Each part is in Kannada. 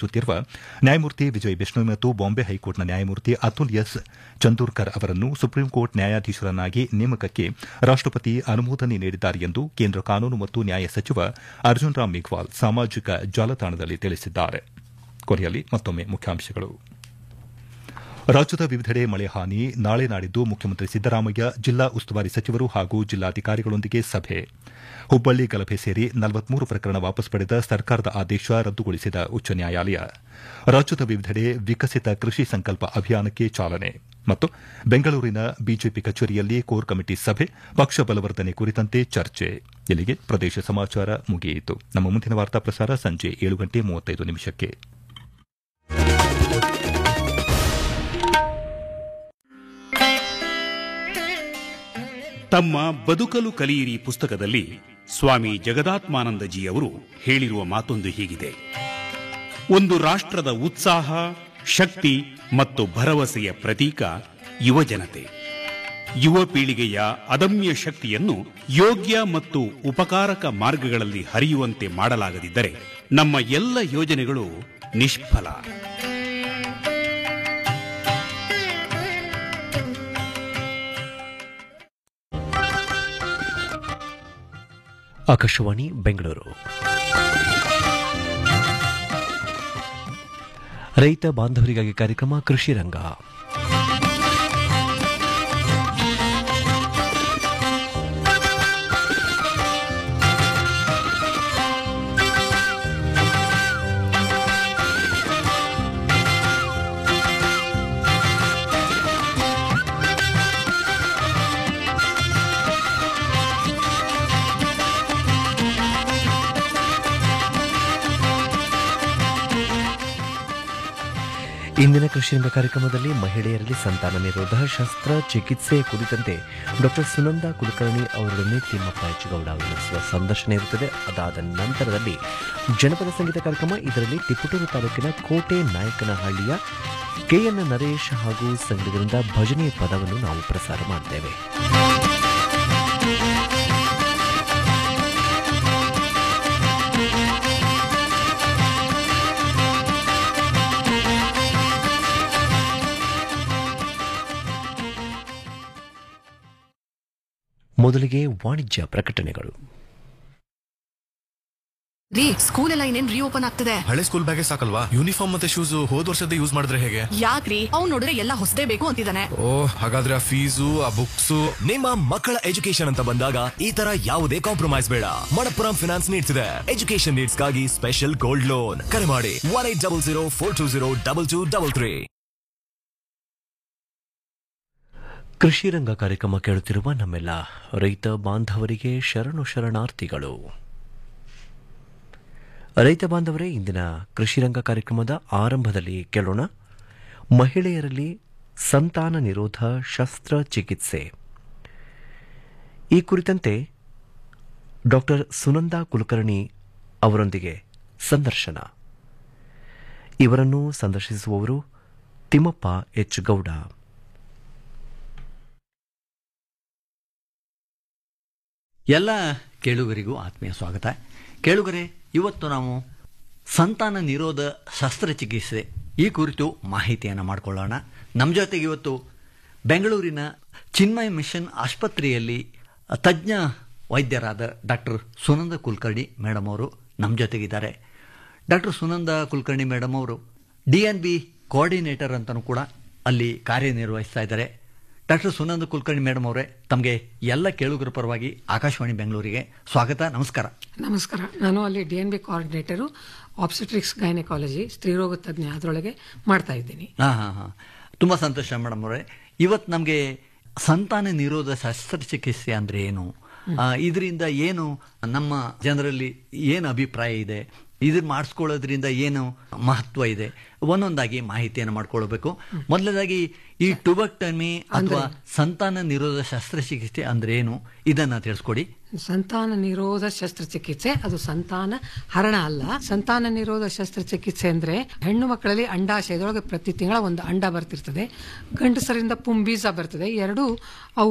ನಡೆಸುತ್ತಿರುವ ನ್ಯಾಯಮೂರ್ತಿ ವಿಜಯ್ ಬಿಷ್ಣೋಯ್ ಮತ್ತು ಬಾಂಬೆ ಹೈಕೋರ್ಟ್ನ ನ್ಯಾಯಮೂರ್ತಿ ಅತುಲ್ ಎಸ್ ಚಂದೂರ್ಕರ್ ಅವರನ್ನು ಸುಪ್ರೀಂಕೋರ್ಟ್ ನ್ಯಾಯಾಧೀಶರನ್ನಾಗಿ ನೇಮಕಕ್ಕೆ ರಾಷ್ಟಪತಿ ಅನುಮೋದನೆ ನೀಡಿದ್ದಾರೆ ಎಂದು ಕೇಂದ್ರ ಕಾನೂನು ಮತ್ತು ನ್ಯಾಯ ಸಚಿವ ಅರ್ಜುನ್ ರಾಮ್ ಮೇಘ್ವಾಲ್ ಸಾಮಾಜಿಕ ಜಾಲತಾಣದಲ್ಲಿ ತಿಳಿಸಿದ್ದಾರೆ ಕೊನೆಯಲ್ಲಿ ಮತ್ತೊಮ್ಮೆ ಮುಖ್ಯಾಂಶಗಳು ರಾಜ್ಯದ ವಿವಿಧೆಡೆ ಮಳೆ ಹಾನಿ ನಾಳೆ ನಾಡಿದ್ದು ಮುಖ್ಯಮಂತ್ರಿ ಸಿದ್ದರಾಮಯ್ಯ ಜಿಲ್ಲಾ ಉಸ್ತುವಾರಿ ಸಚಿವರು ಹಾಗೂ ಜಿಲ್ಲಾಧಿಕಾರಿಗಳೊಂದಿಗೆ ಸಭೆ ಹುಬ್ಬಳ್ಳಿ ಗಲಭೆ ಸೇರಿ ನಲವತ್ಮೂರು ಪ್ರಕರಣ ವಾಪಸ್ ಪಡೆದ ಸರ್ಕಾರದ ಆದೇಶ ರದ್ದುಗೊಳಿಸಿದ ಉಚ್ಚ ನ್ಯಾಯಾಲಯ ರಾಜ್ಯದ ವಿವಿಧೆಡೆ ವಿಕಸಿತ ಕೃಷಿ ಸಂಕಲ್ಪ ಅಭಿಯಾನಕ್ಕೆ ಚಾಲನೆ ಮತ್ತು ಬೆಂಗಳೂರಿನ ಬಿಜೆಪಿ ಕಚೇರಿಯಲ್ಲಿ ಕೋರ್ ಕಮಿಟಿ ಸಭೆ ಪಕ್ಷ ಬಲವರ್ಧನೆ ಕುರಿತಂತೆ ಚರ್ಚೆ ಇಲ್ಲಿಗೆ ಪ್ರದೇಶ ಸಮಾಚಾರ ಮುಗಿಯಿತು ನಮ್ಮ ಮುಂದಿನ ವಾರ್ತಾ ಪ್ರಸಾರ ಸಂಜೆ ಏಳು ಗಂಟೆ ಮೂವತ್ತೈದು ನಿಮಿಷಕ್ಕೆ ತಮ್ಮ ಬದುಕಲು ಕಲಿಯಿರಿ ಪುಸ್ತಕದಲ್ಲಿ ಸ್ವಾಮಿ ಜಗದಾತ್ಮಾನಂದಜಿ ಅವರು ಹೇಳಿರುವ ಮಾತೊಂದು ಹೀಗಿದೆ ಒಂದು ರಾಷ್ಟ್ರದ ಉತ್ಸಾಹ ಶಕ್ತಿ ಮತ್ತು ಭರವಸೆಯ ಪ್ರತೀಕ ಯುವಜನತೆ ಯುವ ಪೀಳಿಗೆಯ ಅದಮ್ಯ ಶಕ್ತಿಯನ್ನು ಯೋಗ್ಯ ಮತ್ತು ಉಪಕಾರಕ ಮಾರ್ಗಗಳಲ್ಲಿ ಹರಿಯುವಂತೆ ಮಾಡಲಾಗದಿದ್ದರೆ ನಮ್ಮ ಎಲ್ಲ ಯೋಜನೆಗಳು ನಿಷ್ಫಲ ಆಕಾಶವಾಣಿ ಬೆಂಗಳೂರು ರೈತ ಬಾಂಧವರಿಗಾಗಿ ಕಾರ್ಯಕ್ರಮ ಕೃಷಿ ರಂಗ ಇಂದಿನ ಕೃಷಿರಂಗ ಕಾರ್ಯಕ್ರಮದಲ್ಲಿ ಮಹಿಳೆಯರಲ್ಲಿ ಸಂತಾನ ನಿರೋಧ ಶಸ್ತ್ರ ಚಿಕಿತ್ಸೆ ಕುರಿತಂತೆ ಡಾಕ್ಟರ್ ಸುನಂದ ಕುಲಕರ್ಣಿ ಅವರೊಡನೆ ತಿಮ್ಮಪ್ಪ ಹೆಚ್ಚುಗೌಡ ಅವರು ನಡೆಸುವ ಸಂದರ್ಶನ ಇರುತ್ತದೆ ಅದಾದ ನಂತರದಲ್ಲಿ ಜನಪದ ಸಂಗೀತ ಕಾರ್ಯಕ್ರಮ ಇದರಲ್ಲಿ ತಿಪಟೂರು ತಾಲೂಕಿನ ಕೋಟೆ ನಾಯಕನಹಳ್ಳಿಯ ಕೆಎನ್ ನರೇಶ್ ಹಾಗೂ ಸಂಗೀತದಿಂದ ಭಜನೆ ಪದವನ್ನು ನಾವು ಪ್ರಸಾರ ಮಾಡ್ತೇವೆ ಮೊದಲಿಗೆ ವಾಣಿಜ್ಯ ಪ್ರಕಟಣೆಗಳು ರೀ ಸ್ಕೂಲ್ ಎಲ್ಲ ಇನ್ನೇನ್ ರೀಓಪನ್ ಆಗ್ತದೆ ಹಳೆ ಸ್ಕೂಲ್ ಬ್ಯಾಗೇ ಸಾಕಲ್ವಾ ಯೂನಿಫಾರ್ಮ್ ಮತ್ತೆ ಶೂಸ್ ಹೋದ್ ವರ್ಷದ ಯೂಸ್ ಮಾಡಿದ್ರೆ ಹೇಗೆ ಯಾಕ್ರಿ ಅವ್ನ್ ನೋಡಿದ್ರೆ ಎಲ್ಲ ಹೊಸದೇ ಬೇಕು ಅಂತಿದ್ದಾನೆ ಓ ಹಾಗಾದ್ರೆ ಆ ಫೀಸು ಆ ಬುಕ್ಸು ನಿಮ್ಮ ಮಕ್ಕಳ ಎಜುಕೇಶನ್ ಅಂತ ಬಂದಾಗ ಈ ತರ ಯಾವುದೇ ಕಾಂಪ್ರಮೈಸ್ ಬೇಡ ಮಣಪ್ಪುರಂ ಫಿನಾನ್ಸ್ ನೀಡ್ಸ್ ಇದೆ ಎಜುಕೇಶನ್ ನೀಡ್ಸ್ ಗಾಗಿ ಸ್ಪೆಷಲ್ ಗೋಲ್ಡ್ ಲೋನ್ ಕರೆ ಮಾಡಿ one eight double zero four two zero double two double three ಕೃಷಿ ರಂಗ ಕಾರ್ಯಕ್ರಮ ಕೇಳುತ್ತಿರುವ ನಮ್ಮೆಲ್ಲ ರೈತ ಬಾಂಧವರಿಗೆ ಶರಣು ಶರಣಾರ್ಥಿಗಳು ರೈತ ಬಾಂಧವರೇ ಇಂದಿನ ಕೃಷಿ ರಂಗ ಕಾರ್ಯಕ್ರಮದ ಆರಂಭದಲ್ಲಿ ಕೇಳೋಣ ಮಹಿಳೆಯರಲ್ಲಿ ಸಂತಾನ ನಿರೋಧ ಶಸ್ತ್ರಚಿಕಿತ್ಸೆ ಈ ಕುರಿತಂತೆ ಡಾಕ್ಟರ್ ಸುನಂದಾ ಕುಲಕರ್ಣಿ ಅವರೊಂದಿಗೆ ಸಂದರ್ಶನ ಇವರನ್ನು ಸಂದರ್ಶಿಸುವವರು ತಿಮ್ಮಪ್ಪ ಎಚ್ ಗೌಡ ಎಲ್ಲ ಕೇಳುಗರಿಗೂ ಆತ್ಮೀಯ ಸ್ವಾಗತ ಕೇಳುಗರೆ ಇವತ್ತು ನಾವು ಸಂತಾನ ನಿರೋಧ ಶಸ್ತ್ರಚಿಕಿತ್ಸೆ ಈ ಕುರಿತು ಮಾಹಿತಿಯನ್ನು ಮಾಡಿಕೊಳ್ಳೋಣ ನಮ್ಮ ಜೊತೆಗೆ ಇವತ್ತು ಬೆಂಗಳೂರಿನ ಚಿನ್ಮಯ ಮಿಷನ್ ಆಸ್ಪತ್ರೆಯಲ್ಲಿ ತಜ್ಞ ವೈದ್ಯರಾದ ಡಾಕ್ಟರ್ ಸುನಂದ ಕುಲಕರ್ಣಿ ಮೇಡಮ್ ಅವರು ನಮ್ಮ ಜೊತೆಗಿದ್ದಾರೆ ಡಾಕ್ಟರ್ ಸುನಂದ ಕುಲಕರ್ಣಿ ಮೇಡಮ್ ಅವರು ಡಿ ಎನ್ ಬಿ ಕೋಆರ್ಡಿನೇಟರ್ ಅಂತಲೂ ಕೂಡ ಅಲ್ಲಿ ಕಾರ್ಯನಿರ್ವಹಿಸ್ತಾ ಇದ್ದಾರೆ ಡಾಕ್ಟರ್ ಸುನಂದ ಕುಲಕರ್ಣಿ ಮೇಡಮ್ ಅವರೇ ತಮಗೆ ಎಲ್ಲ ಕೇಳುಗರ ಪರವಾಗಿ ಆಕಾಶವಾಣಿ ಬೆಂಗಳೂರಿಗೆ ಸ್ವಾಗತ ನಮಸ್ಕಾರ ನಮಸ್ಕಾರ ನಾನು ಅಲ್ಲಿ D N B coordinator obstetrics gynaecology ಸ್ತ್ರೀರೋಗ ತಜ್ಞ ಅದರೊಳಗೆ ಮಾಡ್ತಾ ಇದ್ದೀನಿ ಹಾಂ ಹಾಂ ಹಾಂ ತುಂಬ ಸಂತೋಷ ಮೇಡಮ್ ಅವರೇ ಇವತ್ತು ನಮಗೆ ಸಂತಾನ ನಿರೋಧ ಶಸ್ತ್ರಚಿಕಿತ್ಸೆ ಅಂದರೆ ಏನು ಇದರಿಂದ ಏನು ನಮ್ಮ ಜನರಲ್ಲಿ ಏನು ಅಭಿಪ್ರಾಯ ಇದೆ ಇದನ್ನ ಮಾಡಿಸ್ಕೊಳ್ಳೋದ್ರಿಂದ ಏನು ಮಹತ್ವ ಇದೆ ಒಂದೊಂದಾಗಿ ಮಾಹಿತಿಯನ್ನು ಮಾಡ್ಕೊಳ್ಬೇಕು ಮೊದಲನೇದಾಗಿ ಈ ಟುಬಕ್ಟಮಿ ಅಥವಾ ಸಂತಾನ ನಿರೋಧ ಶಸ್ತ್ರಚಿಕಿತ್ಸೆ ಅಂದ್ರೆ ಏನು ಇದನ್ನ ತಿಳಿಸ್ಕೊಡಿ ಸಂತಾನ ನಿರೋಧ ಶಸ್ತ್ರಚಿಕಿತ್ಸೆ ಅದು ಸಂತಾನ ಹರಣ ಅಲ್ಲ ಸಂತಾನ ನಿರೋಧ ಶಸ್ತ್ರಚಿಕಿತ್ಸೆ ಅಂದ್ರೆ ಹೆಣ್ಣು ಮಕ್ಕಳಲ್ಲಿ ಅಂಡಾಶಯದೊಳಗೆ ಪ್ರತಿ ತಿಂಗಳ ಒಂದು ಅಂಡ ಬರ್ತಿರ್ತದೆ ಗಂಡಸರಿಂದ ಪುಂಬೀಜ ಬರ್ತದೆ ಎರಡೂ ಅವು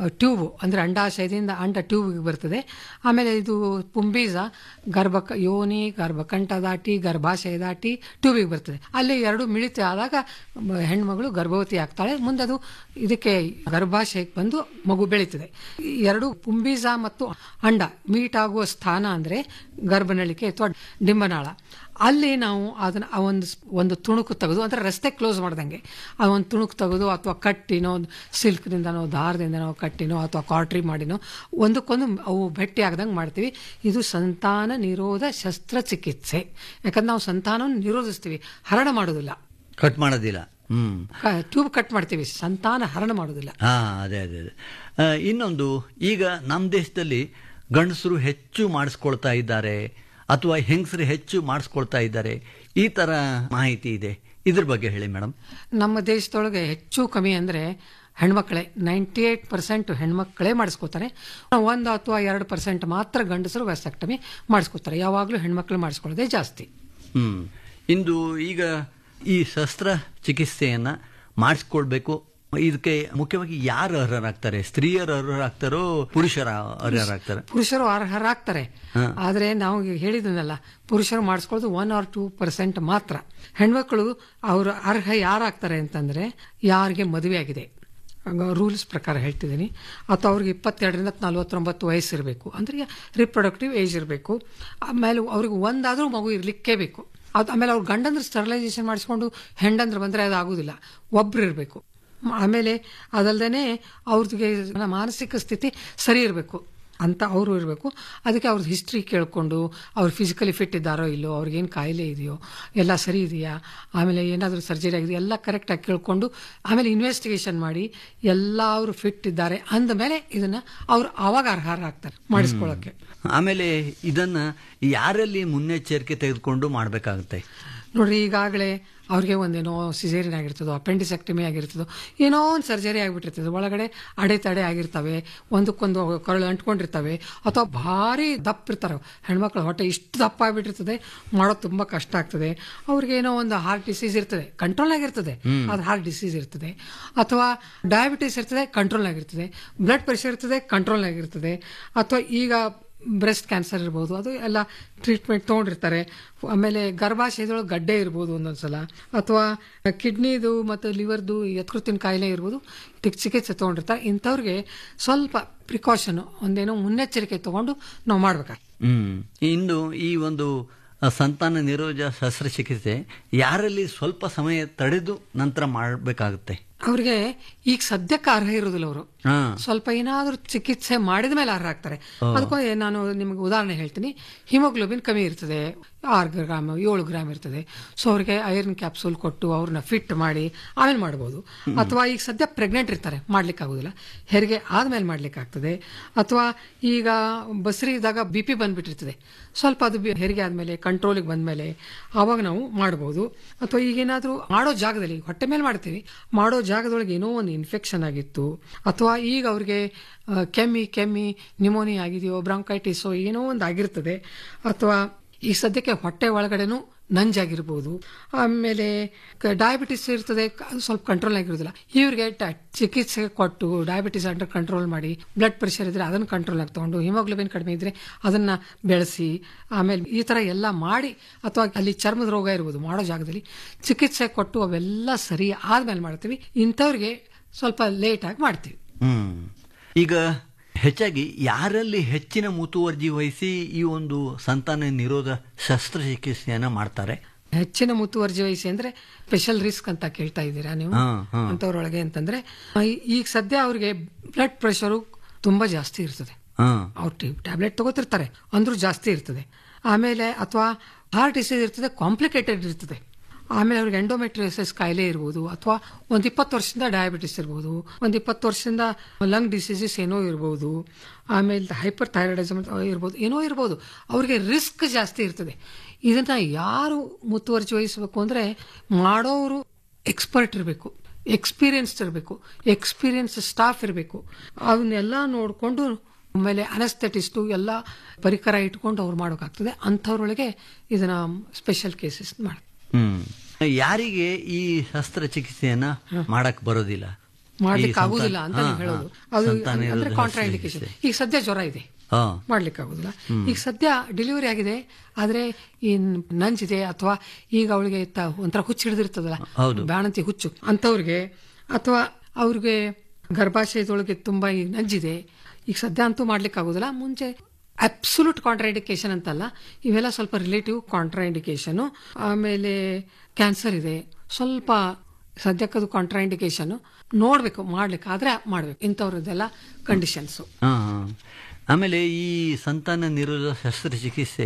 ಟ್ಯೂಬ್ ಅಂದ್ರೆ ಅಂಡಾಶಯದಿಂದ ಅಂಡ ಟ್ಯೂಬ್ಗೆ ಬರ್ತದೆ ಆಮೇಲೆ ಇದು ಪುಂಬೀಜ ಗರ್ಭ ಯೋನಿ ಗರ್ಭಕಂಠ ದಾಟಿ ಗರ್ಭಾಶಯ ದಾಟಿ ಟ್ಯೂಬಿಗೆ ಬರ್ತದೆ ಅಲ್ಲಿ ಎರಡು ಮಿಳಿತ ಆದಾಗ ಮ- ಹೆಣ್ಮಗಳು ಗರ್ಭವತಿ ಆಗ್ತಾಳೆ ಮುಂದೆ ಅದು ಇದಕ್ಕೆ ಗರ್ಭಾಶಯಕ್ಕೆ ಬಂದು ಮಗು ಬೆಳೀತದೆ ಈ ಎರಡು ಪುಂಬೀಜ ಮತ್ತು ಅಂಡ ಮೀಟ್ ಆಗುವ ಸ್ಥಾನ ಅಂದ್ರೆ ಗರ್ಭನಳಿಕೆ ಅಥವಾ ಡಿಂಬನಾಳ ಅಲ್ಲಿ ನಾವು ಅದನ್ನ ಆ ಒಂದು ಸ್- ಒಂದು ತುಣುಕು ತೆಗೆದು ಅಂದ್ರೆ ರಸ್ತೆ ಕ್ಲೋಸ್ ಮಾಡ್ದಂಗೆ ಆ ಒಂದು ತುಣುಕು ತೆಗೆದು ಅಥವಾ ಕಟ್ಟಿನೋ ಸಿಲ್ಕ್ನಿಂದನೋ ದಾರದಿಂದನೋ ಕಟ್ಟಿನೋ ಅಥವಾ ಕಾಟ್ರಿ ಮಾಡಿನೋ ಒಂದಕ್ಕೊಂದು ಅವು ಭೇಟಿ ಆಗದಂಗೆ ಮಾಡ್ತೀವಿ ಇದು ಸಂತಾನ ನಿರೋಧ ಶಸ್ತ್ರಚಿಕಿತ್ಸೆ ಯಾಕಂದ್ರೆ ನಾವು ಸಂತಾನವನ್ನು ನಿರೋಧಿಸ್ತೀವಿ ಹರಣ ಮಾಡೋದಿಲ್ಲ ಕಟ್ ಮಾಡೋದಿಲ್ಲ ಹ್ಮ್ ಟ್ಯೂಬ್ ಕಟ್ ಮಾಡ್ತೀವಿ ಸಂತಾನ ಹರಣ ಮಾಡೋದಿಲ್ಲ ಹಾ ಅದೇ ಅದೇ ಅದೇ ಆ, ಇನ್ನೊಂದು ಈಗ ನಮ್ಮ ದೇಶದಲ್ಲಿ ಗಂಡಸರು ಹೆಚ್ಚು ಮಾಡಿಸ್ಕೊಳ್ತಾ ಇದ್ದಾರೆ ಅಥವಾ ಹೆಂಗಸರು ಹೆಚ್ಚು ಮಾಡಿಸ್ಕೊಳ್ತಾ ಇದ್ದಾರೆ ಈ ತರ ಮಾಹಿತಿ ಇದೆ ಇದ್ರ ಬಗ್ಗೆ ಹೇಳಿ ಮೇಡಮ್ ನಮ್ಮ ದೇಶದೊಳಗೆ ಹೆಚ್ಚು ಕಮ್ಮಿ ಅಂದ್ರೆ ಹೆಣ್ಮಕ್ಳೇ ನೈಂಟಿ ಏಟ್ ಪರ್ಸೆಂಟ್ ಹೆಣ್ಮಕ್ಳೇ ಮಾಡಿಸ್ಕೋತಾರೆ ಒಂದು ಅಥವಾ ಎರಡು ಪರ್ಸೆಂಟ್ ಮಾತ್ರ ಗಂಡಸರು ವ್ಯಾಸಕ್ಟಮಿ ಮಾಡಿಸ್ಕೋತಾರೆ ಯಾವಾಗಲೂ ಹೆಣ್ಮಕ್ಳು ಮಾಡಿಸ್ಕೊಳ್ಳೋದೇ ಜಾಸ್ತಿ ಹ್ಮ್ ಇಂದು ಈಗ ಈ ಶಸ್ತ್ರ ಚಿಕಿತ್ಸೆಯನ್ನ ಮಾಡಿಸ್ಕೊಳ್ಬೇಕು ಇದಕ್ಕೆ ಮುಖ್ಯವಾಗಿ ಯಾರು ಅರ್ಹರಾಗ್ತಾರೆ ಸ್ತ್ರೀಯರು ಅರ್ಹರಾಗ್ತಾರೋ ಪುರುಷರ ಅರ್ಹರಾಗ್ತಾರೆ ಪುರುಷರು ಅರ್ಹರಾಗ್ತಾರೆ ಆದ್ರೆ ನಾವು ಈಗ ಹೇಳಿದ್ನಲ್ಲ ಪುರುಷರು ಮಾಡಿಸ್ಕೊಳ್ಳೋದು ಒನ್ ಆರ್ ಟೂ ಪರ್ಸೆಂಟ್ ಮಾತ್ರ ಹೆಣ್ಮಕ್ಳು ಅವರು ಅರ್ಹ ಯಾರಾಗ್ತಾರೆ ಅಂತಂದ್ರೆ ಯಾರಿಗೆ ಮದುವೆ ಆಗಿದೆ ರೂಲ್ಸ್ ಪ್ರಕಾರ ಹೇಳ್ತಿದ್ದೀನಿ ಅಥವಾ ಅವ್ರಿಗೆ ಇಪ್ಪತ್ತೆರಡರಿಂದ ನಲವತ್ತೊಂಬತ್ತು ವಯಸ್ಸು ಇರಬೇಕು ಅಂದ್ರೆ ರಿಪ್ರೊಡಕ್ಟಿವ್ ಏಜ್ ಇರಬೇಕು ಆಮೇಲೆ ಅವ್ರಿಗೆ ಒಂದಾದ್ರೂ ಮಗು ಇರ್ಲಿಕ್ಕೇ ಬೇಕು ಅದು ಆಮೇಲೆ ಅವ್ರ ಗಂಡಂದ್ರೆ ಸ್ಟರ್ಲೈಸೇಷನ್ ಮಾಡಿಸ್ಕೊಂಡು ಹೆಂಡಂದ್ರೆ ಬಂದ್ರೆ ಅದು ಆಗುದಿಲ್ಲ ಒಬ್ರು ಇರಬೇಕು ಆಮೇಲೆ ಅದಲ್ದೇನೆ ಅವ್ರಿಗೆ ಮಾನಸಿಕ ಸ್ಥಿತಿ ಸರಿ ಇರಬೇಕು ಅಂತ ಅವರು ಇರಬೇಕು ಅದಕ್ಕೆ ಅವ್ರದ್ದು ಹಿಸ್ಟ್ರಿ ಕೇಳಿಕೊಂಡು ಅವ್ರು ಫಿಸಿಕಲಿ ಫಿಟ್ ಇದ್ದಾರೋ ಇಲ್ಲೋ ಅವ್ರಿಗೇನು ಕಾಯಿಲೆ ಇದೆಯೋ ಎಲ್ಲ ಸರಿ ಇದೆಯಾ ಆಮೇಲೆ ಏನಾದರೂ ಸರ್ಜರಿ ಆಗಿದೆ ಎಲ್ಲ ಕರೆಕ್ಟಾಗಿ ಕೇಳಿಕೊಂಡು ಆಮೇಲೆ ಇನ್ವೆಸ್ಟಿಗೇಷನ್ ಮಾಡಿ ಎಲ್ಲ ಅವರು ಫಿಟ್ ಇದ್ದಾರೆ ಅಂದಮೇಲೆ ಇದನ್ನ ಅವ್ರು ಆವಾಗ ಅರ್ಹರಾಗ್ತಾರೆ ಮಾಡಿಸ್ಕೊಳ್ಳೋಕೆ ಆಮೇಲೆ ಇದನ್ನ ಯಾರಲ್ಲಿ ಮುನ್ನೆಚ್ಚರಿಕೆ ತೆಗೆದುಕೊಂಡು ಮಾಡಬೇಕಾಗುತ್ತೆ ನೋಡ್ರಿ ಈಗಾಗಲೇ ಅವ್ರಿಗೆ ಒಂದೇನೋ ಸಿಸೇರಿಯನ್ ಆಗಿರ್ತದೋ ಅಪೆಂಡಿಸೆಕ್ಟಮಿ ಆಗಿರ್ತದೋ ಏನೋ ಒಂದು ಸರ್ಜರಿ ಆಗಿಬಿಟ್ಟಿರ್ತದೆ ಒಳಗಡೆ ಅಡೆತಡೆ ಆಗಿರ್ತವೆ ಒಂದಕ್ಕೊಂದು ಕರಳು ಅಂಟ್ಕೊಂಡಿರ್ತವೆ ಅಥವಾ ಭಾರಿ ದಪ್ಪ ಇರ್ತಾರೆ ಹೆಣ್ಮಕ್ಳು ಹೊಟ್ಟೆ ಇಷ್ಟು ದಪ್ಪ ಆಗಿಬಿಟ್ಟಿರ್ತದೆ ಮಾಡೋದು ತುಂಬ ಕಷ್ಟ ಆಗ್ತದೆ ಅವ್ರಿಗೆ ಏನೋ ಒಂದು ಹಾರ್ಟ್ ಡಿಸೀಸ್ ಇರ್ತದೆ ಕಂಟ್ರೋಲ್ ಆಗಿರ್ತದೆ ಅದು ಹಾರ್ಟ್ ಡಿಸೀಸ್ ಇರ್ತದೆ ಅಥವಾ ಡಯಾಬಿಟಿಸ್ ಇರ್ತದೆ ಕಂಟ್ರೋಲ್ ಆಗಿರ್ತದೆ ಬ್ಲಡ್ ಪ್ರೆಷರ್ ಇರ್ತದೆ ಕಂಟ್ರೋಲ್ ಆಗಿರ್ತದೆ ಅಥವಾ ಈಗ ಬ್ರೆಸ್ಟ್ ಕ್ಯಾನ್ಸರ್ ಇರ್ಬೋದು ಅದು ಎಲ್ಲ ಟ್ರೀಟ್ಮೆಂಟ್ ತೊಗೊಂಡಿರ್ತಾರೆ ಆಮೇಲೆ ಗರ್ಭಾಶಯದೊಳಗೆ ಗಡ್ಡೆ ಇರ್ಬೋದು ಒಂದೊಂದ್ಸಲ ಅಥವಾ ಕಿಡ್ನಿದು ಮತ್ತು ಲಿವರ್ದು ಯಕೃತ್ತಿನ ಕಾಯಿಲೆ ಇರ್ಬೋದು ಇದಕ್ಕೆ ಚಿಕಿತ್ಸೆ ತೊಗೊಂಡಿರ್ತಾರೆ ಇಂಥವ್ರಿಗೆ ಸ್ವಲ್ಪ ಪ್ರಿಕಾಷನ್ ಒಂದೇನೋ ಮುನ್ನೆಚ್ಚರಿಕೆ ತಗೊಂಡು ನಾವು ಮಾಡ್ಬೇಕಾಗ್ತದೆ ಹ್ಮ್ ಇನ್ನು ಈ ಒಂದು ಅ, ಸಂತಾನ ನಿರೋಧ ಶಸ್ತ್ರಚಿಕಿತ್ಸೆ ಯಾರಲ್ಲಿ ಸ್ವಲ್ಪ ಸಮಯ ತಡೆದು ನಂತರ ಮಾಡಬೇಕಾಗುತ್ತೆ ಅವ್ರಿಗೆ ಈಗ ಸದ್ಯಕ್ಕೆ ಅರ್ಹ ಇರೋದಿಲ್ಲ ಅವರು ಹಾ ಸ್ವಲ್ಪ ಏನಾದರೂ ಚಿಕಿತ್ಸೆ ಮಾಡಿದ ಮೇಲೆ ಅರ್ಹ ಆಗ್ತಾರೆ ಅದಕ್ಕೆ ನಾನು ನಿಮಗೆ ಉದಾಹರಣೆ ಹೇಳ್ತೀನಿ ಹಿಮೋಗ್ಲೋಬಿನ್ ಕಮ್ಮಿ ಇರ್ತದೆ ಆರು ಗ್ರಾಮ್ ಏಳು ಗ್ರಾಮ್ ಇರ್ತದೆ ಸೊ ಅವ್ರಿಗೆ ಐರನ್ ಕ್ಯಾಪ್ಸೂಲ್ ಕೊಟ್ಟು ಅವ್ರನ್ನ ಫಿಟ್ ಮಾಡಿ ಆಮೇಲೆ ಮಾಡ್ಬೋದು ಅಥವಾ ಈಗ ಸದ್ಯ ಪ್ರೆಗ್ನೆಂಟ್ ಇರ್ತಾರೆ ಮಾಡ್ಲಿಕ್ಕೆ ಆಗೋದಿಲ್ಲ ಹೆರಿಗೆ ಆದ್ಮೇಲೆ ಮಾಡ್ಲಿಕ್ಕೆ ಆಗ್ತದೆ ಅಥವಾ ಈಗ ಬಸ್ರಿ ಇದ್ದಾಗ ಬಿ ಪಿ ಬಂದ್ಬಿಟ್ಟಿರ್ತದೆ ಸ್ವಲ್ಪ ಅದು ಬಿ- ಹೆರಿಗೆ ಆದ್ಮೇಲೆ ಕಂಟ್ರೋಲಿಗೆ ಬಂದ್ಮೇಲೆ ಆವಾಗ ನಾವು ಮಾಡ್ಬೋದು ಅಥವಾ ಈಗೇನಾದ್ರೂ ಮಾಡೋ ಜಾಗದಲ್ಲಿ ಹೊಟ್ಟೆ ಮೇಲೆ ಮಾಡ್ತೀವಿ ಮಾಡೋ ಜಾಗದೊಳಗೆ ಏನೋ ಒಂದು ಇನ್ಫೆಕ್ಷನ್ ಆಗಿತ್ತು ಅಥವಾ ಈಗ ಅವ್ರಿಗೆ ಆ, ಕೆಮ್ಮಿ ಕೆಮ್ಮಿ ನಿಮೋನಿಯಾ ಆಗಿದೆಯೋ ಬ್ರಾಂಕೈಟಿಸೋ ಏನೋ ಒಂದು ಆಗಿರ್ತದೆ ಅಥವಾ ಈ ಸದ್ಯಕ್ಕೆ ಹೊಟ್ಟೆ ಒಳಗಡೆನೂ ನಂಜಾಗಿರ್ಬೋದು ಆಮೇಲೆ ಡಯಾಬಿಟಿಸ್ ಇರ್ತದೆ ಕ- ಅದು ಸ್ವಲ್ಪ ಕಂಟ್ರೋಲ್ ಆಗಿರೋದಿಲ್ಲ ಇವ್ರಿಗೆ ಟ- ಚಿಕಿತ್ಸೆ ಕೊಟ್ಟು ಡಯಾಬಿಟಿಸ್ ಅಂಡರ್ ಕಂಟ್ರೋಲ್ ಮಾಡಿ ಬ್ಲಡ್ ಪ್ರೆಷರ್ ಇದ್ರೆ ಅದನ್ನು ಕಂಟ್ರೋಲ್ ಆಗಿ ತಗೊಂಡು ಹಿಮೋಗ್ಲೋಬಿನ್ ಕಡಿಮೆ ಇದ್ರೆ ಅದನ್ನ ಬೆಳೆಸಿ ಆಮೇಲೆ ಈ ತರ ಎಲ್ಲ ಮಾಡಿ ಅಥವಾ ಅಲ್ಲಿ ಚರ್ಮದ ರೋಗ ಇರ್ಬೋದು ಮಾಡೋ ಜಾಗದಲ್ಲಿ ಚಿಕಿತ್ಸೆ ಕೊಟ್ಟು ಅವೆಲ್ಲ ಸರಿ ಆದ್ಮೇಲೆ ಮಾಡ್ತೀವಿ ಇಂಥವ್ರಿಗೆ ಸ್ವಲ್ಪ ಲೇಟ್ ಆಗಿ ಮಾಡ್ತೀವಿ ಹ್ಮ್ ಈಗ ಹೆಚ್ಚಾಗಿ ಯಾರಲ್ಲಿ ಹೆಚ್ಚಿನ ಮುತುವರ್ಜಿ ವಹಿಸಿ ಈ ಒಂದು ಸಂತಾನ ನಿರೋಧ ಶಸ್ತ್ರಚಿಕಿತ್ಸೆಯನ್ನ ಮಾಡ್ತಾರೆ ಹೆಚ್ಚಿನ ಮುತುವರ್ಜಿ ವಹಿಸಿ ಅಂದ್ರೆ ಸ್ಪೆಷಲ್ ರಿಸ್ಕ್ ಅಂತ ಕೇಳ್ತಾ ಇದ್ದೀರಾ ನೀವು ಹಾ, ಹಾ. ಅಂತವ್ರೊಳಗೆ ಅಂತಂದ್ರೆ ಆ, ಈ- ಈಗ ಸದ್ಯ ಅವ್ರಿಗೆ ಬ್ಲಡ್ ಪ್ರೆಷರು ತುಂಬಾ ಜಾಸ್ತಿ ಇರ್ತದೆ ಹಾ ಅವ್ರು ಟ್ಯಾಬ್ಲೆಟ್ ತಗೋತಿರ್ತಾರೆ ಅಂದ್ರೂ ಜಾಸ್ತಿ ಇರ್ತದೆ ಆಮೇಲೆ ಅಥವಾ ಹಾರ್ಟ್ ಡಿಸೀಸ್ ಇರ್ತದೆ ಕಾಂಪ್ಲಿಕೇಟೆಡ್ ಇರ್ತದೆ ಆಮೇಲೆ ಅವ್ರಿಗೆ ಎಂಡೋಮೆಟ್ರಿಯೋಸಿಸ್ ಕಾಯಿಲೆ ಇರ್ಬೋದು ಅಥವಾ ಒಂದು ಇಪ್ಪತ್ತು ವರ್ಷದಿಂದ ಡಯಾಬಿಟಿಸ್ ಇರ್ಬೋದು ಒಂದು ಇಪ್ಪತ್ತು ವರ್ಷದಿಂದ ಲಂಗ್ ಡಿಸೀಸಸ್ ಏನೋ ಇರ್ಬೋದು ಆಮೇಲೆ ಹೈಪರ್ ಥೈರಾಯ್ಡಿಸಮ್ ಇರ್ಬೋದು ಏನೋ ಇರ್ಬೋದು ಅವ್ರಿಗೆ ರಿಸ್ಕ್ ಜಾಸ್ತಿ ಇರ್ತದೆ ಇದನ್ನ ಯಾರು ಮುತುವರ್ಜಿ ವಹಿಸಬೇಕು ಅಂದ್ರೆ ಮಾಡೋರು ಎಕ್ಸ್ಪರ್ಟ್ ಇರಬೇಕು ಎಕ್ಸ್ಪೀರಿಯನ್ಸ್ಡ್ ಇರಬೇಕು ಎಕ್ಸ್ಪೀರಿಯನ್ಸ್ ಸ್ಟಾಫ್ ಇರಬೇಕು ಅವನ್ನೆಲ್ಲ ನೋಡಿಕೊಂಡು ಆಮೇಲೆ ಅನಸ್ಥೆಟಿಸ್ಟು ಎಲ್ಲ ಪರಿಕರ ಇಟ್ಕೊಂಡು ಅವ್ರು ಮಾಡೋಕ್ಕಾಗ್ತದೆ ಅಂಥವ್ರೊಳಗೆ ಇದನ್ನ ಸ್ಪೆಷಲ್ ಕೇಸಸ್ ಮಾಡಿ ಹ್ಮ್ ಯಾರಿಗೆ ಈ ಶಸ್ತ್ರಚಿಕಿತ್ಸೆಯನ್ನ ಮಾಡಕ್ ಬರೋದಿಲ್ಲ ಮಾಡ್ಲಿಕ್ಕೆ ಈ ಆಗುದಿಲ್ಲ ಸಂತಾನ- ಅಂತ ಹಾ, ನೀವು ಹೇಳೋದು ಹಾ. ಅದು ಸಂತಾನ ಅಂದ್ರೆ ನಿರೋಧಕ ಕಾಂಟ್ರಾ ಇಂಡಿಕೇಶನ್ ಶಸ್ತ್ರಚಿಕಿತ್ಸೆ. ಈಗ ಸದ್ಯ ಜ್ವರ ಇದೆ ಹಾ. ಮಾಡ್ಲಿಕ್ಕೆ ಆಗುದಿಲ್ಲ ಈಗ ಸದ್ಯ ಡೆಲಿವರಿ ಆಗಿದೆ ಆದ್ರೆ ಈ ನಂಜಿದೆ ಅಥವಾ ಈಗ ಅವಳಿಗೆ ತ- ಒಂಥರ ಹುಚ್ಚು ಹಿಡಿದಿರ್ತದಲ್ಲ ಹೌದು. ಬಾಣಂತಿ ಹುಚ್ಚು ಅಂತವ್ರಿಗೆ ಅಥವಾ ಅವ್ರಿಗೆ ಗರ್ಭಾಶಯದೊಳಗೆ ತುಂಬಾ ಈ ನಂಜಿದೆ ಈಗ ಸದ್ಯ ಅಂತೂ ಮಾಡ್ಲಿಕ್ಕೆ ಆಗುದಿಲ್ಲ ಮುಂಚೆ ಅಬ್ಸಲ್ಯೂಟ್ ಕಾಂಟ್ರಾಇಂಡಿಕೇಶನ್ ಅಂತಲ್ಲ ಇವೆಲ್ಲ ಸ್ವಲ್ಪ ರಿಲೇಟಿವ್ ಕಾಂಟ್ರಾಇಂಡಿಕೇಶನ್ ಆಮೇಲೆ ಕ್ಯಾನ್ಸರ್ ಇದೆ ಸ್ವಲ್ಪ ಸದ್ಯಕ್ಕದು ಕಾಂಟ್ರಾಇಂಡಿಕೇಶನ್ ನೋಡ್ಬೇಕು ಮಾಡ್ಲಿಕ್ಕೆ ಆದ್ರೆ ಮಾಡ್ಬೇಕು ಇಂಥವ್ರದ್ದೆಲ್ಲ ಕಂಡೀಷನ್ಸು ಹಾ, ಹಾ. ಆಮೇಲೆ ಈ ಸಂತಾನ ನಿರೋಧ ಶಸ್ತ್ರಚಿಕಿತ್ಸೆ